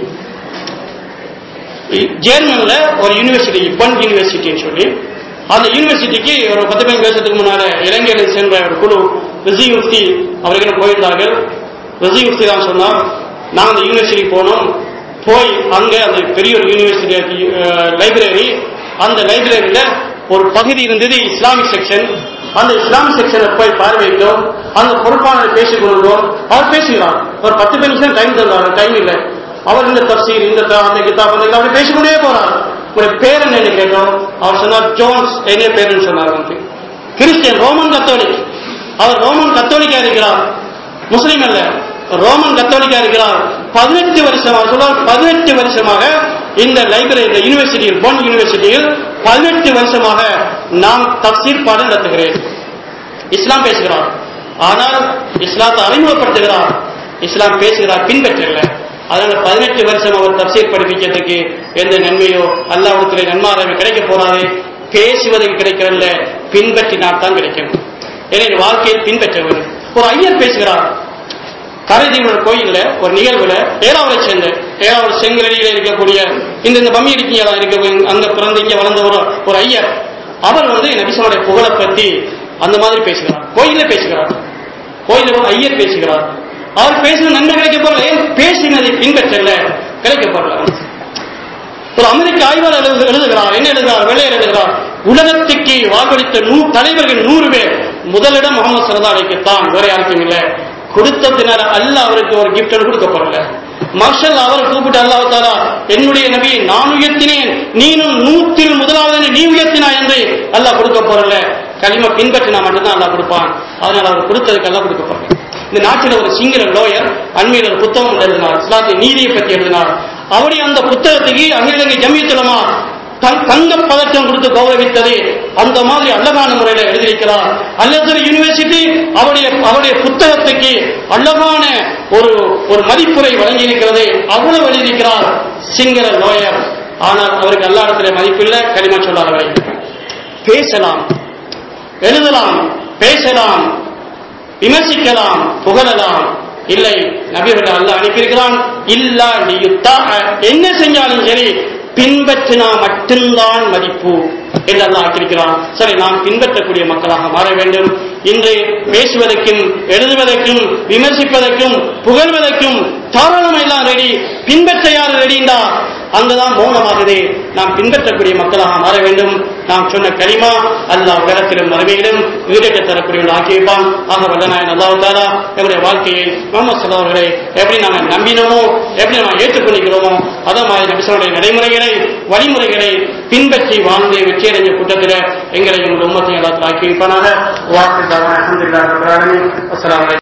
ஜெர்மன்ல ஒரு யூனிவர்சிட்டி பன் யூனிவர்சிட்டின்னு சொல்லி அந்த யூனிவர்சிட்டிக்கு ஒரு பத்து பதினஞ்சு வருஷத்துக்கு முன்னால இலங்கையில் சென்ற ஒரு குழு ரிசி முஃப்தி அவர்களும் போயிருந்தார்கள் ரிசி முஃப்தி தான் சொன்னார் நான் அந்த யூனிவர்சிட்டி போனோம் போய் அங்க அந்த பெரிய ஒரு யூனிவர்சிட்டி லைப்ரரி அந்த லைப்ரரியில ஒரு பகுதி இருந்தது இஸ்லாமிக் செக்ஷன் அந்த இஸ்லாமிக் செக்ஷனை போய் பார்வையிட்டோம் அந்த பொறுப்பாளர் பேசிக் கொள்கிறோம் அவர் பேசுகிறார் ஒரு பத்து நிமிஷம் டைம் தந்தார் டைம் இல்லை அவர் இந்த தப்சீர் இந்த த- அந்த கிதாப் அந்த அப்படி பேசிக்கொண்டே போறார் உங்களுடைய பேர் என்ன கேட்டோம் அவர் சொன்னார் ஜோன்ஸ் என்ன பேருன்னு சொன்னார் வந்து கிறிஸ்டியன் ரோமன் கத்தோலிக் அவர் ரோமன் கத்தோலிக்கா இருக்கிறார் முஸ்லீம் அல்ல ரோமன் கத்தோலிக்கா இருக்கிறார் பதினெட்டு வருஷமாக சொல்றார் பதினெட்டு வருஷமாக இந்த லைப்ரரி இந்த யூனிவர்சிட்டியில் பொன் யூனிவர்சிட்டியில் பதினெட்டு வருஷமாக நான் தப்சீர் பாடம் நடத்துகிறேன் இஸ்லாம் பேசுகிறார் ஆனால் இஸ்லாத்தை அறிமுகப்படுத்துகிறார் இஸ்லாம் பேசுகிறார் பின்பற்றல அதனால பதினெட்டு வருஷம் அவர் தப்சீர் படிப்பிக்கிறதுக்கு எந்த நன்மையோ அல்லாஹ்விடத்திலே நன்மாராக கிடைக்க போறாது பேசுவதற்கு கிடைக்கிறல்ல பின்பற்றினால் தான் கிடைக்கும் எனவே வாழ்க்கையில் பின்பற்ற வேண்டும் ஒரு ஐயர் பேசுகிறார் கரைதீவனர் கோயில்ல ஒரு நிகழ்வுல ஏழாவதை சேர்ந்த ஏழாவது செங்கலடியில இருக்கக்கூடிய இந்த இந்த பம்மி இருக்கீங்களா இருக்க அந்த பிறந்து இங்க வளர்ந்த ஒரு ஒரு ஐயர் அவர் வந்து நபிசனுடைய புகழை பத்தி அந்த மாதிரி பேசுகிறார் கோயில்ல பேசுகிறார் கோயில்ல ஒரு ஐயர் பேசுகிறார் அவர் பேசின நன்மை கிடைக்க போறல ஏன் பேசினதை பின்பற்றல கிடைக்க போறல ஒரு அமெரிக்க ஆய்வாளர் எழுது- எழுதுகிறார் என்ன எழுதுகிறார் வெள்ளையர் எழுதுகிறார் உலகத்துக்கு வாக்களித்த நூ தலைவர்கள் நூறு பேர் முதலிடம் முகமது சரதாரிக்கு தான் வேற யாருக்கும் இல்ல கொடுத்ததினால அல்ல அவருக்கு ஒரு கிஃப்ட் கொடுக்கப்படல மார்ஷல் அவர் கூப்பிட்டு அல்லாஹ் தாலா என்னுடைய நபியை நான் உயர்த்தினேன் நீனும் நூற்றில் முதலாவது நீ உயர்த்தினா என்று அல்லாஹ் கொடுக்க போறல களிம பின்பற்றினா மட்டும்தான் அல்லாஹ் கொடுப்பான் அதனால அவர் கொடுத்ததுக்கு அல்லாஹ் கொடுக்க போறல இந்த நாட்டில் ஒரு சிங்கள லோயர் அண்மையில் ஒரு புத்தகம் எழுதினார் இஸ்லாத்தின் நீதியை பற்றி எழுதினார் அவருடைய அந்த புத்தகத்துக்கு அகில இலங்கை ஜமியத்துலமா தங்க பதக்கம் கொடுத்து கௌரவித்தது அந்த மாதிரி அழகான முறையில் எழுதியிருக்கிறார் அல்லது யூனிவர்சிட்டி அவருடைய அவருடைய புத்தகத்துக்கு அழகான ஒரு ஒரு மதிப்புரை வழங்கியிருக்கிறது அவ்வளவு எழுதியிருக்கிறார் சிங்கள லோயர் ஆனால் அவருக்கு எல்லா இடத்துல மதிப்பில்லை களிமா சொல்லாதவரை பேசலாம் எழுதலாம் பேசலாம் விமர்சிக்கலாம் புகழலாம் இல்லை நபியவர்கள் அல்லாஹ் அனுப்பியிருக்கிறான் இல்லா லியுத்தா என்ன செஞ்சாலும் சரி பின்பற்றினா மட்டும்தான் மதிப்பு என்று அல்லாஹ் ஆக்கியிருக்கிறான் சரி நாம் பின்பற்றக்கூடிய மக்களாக மாற வேண்டும் இன்று பேசுவதற்கும் எழுதுவதற்கும் விமர்சிப்பதற்கும் புகழ்வதற்கும் தாராளம் எல்லாம் ரெடி பின்பற்ற யார் ரெடிண்டா அங்குதான் மௌனமாகுது நாம் பின்பற்றக்கூடிய மக்களாக மாற வேண்டும் நாம் சொன்ன கலிமா அல்லாஹ் உலகத்திலும் மறுமையிலும் வீடேற்ற தரக்கூடியவர்கள் ஆக்கி வைப்பான் ஆக வல்லநாயன் அல்லாஹ் தாலா நம்முடைய வாழ்க்கையை முகமது சல்லா அவர்களை எப்படி நாங்கள் நம்பினோமோ எப்படி நாம் ஏற்றுக்கொள்கிறோமோ அதே மாதிரி நபிசனுடைய நடைமுறைகளை வழிமுறைகளை பின்பற்றி வாழ்ந்து வெற்றியடைஞ்ச கூட்டத்தில் எங்களை உங்கள் உம்மத்தையும் எல்லாத்தில் ஆக்கி வைப்பானாக வாக்கு அலமதுல்லா அஸ்லாம்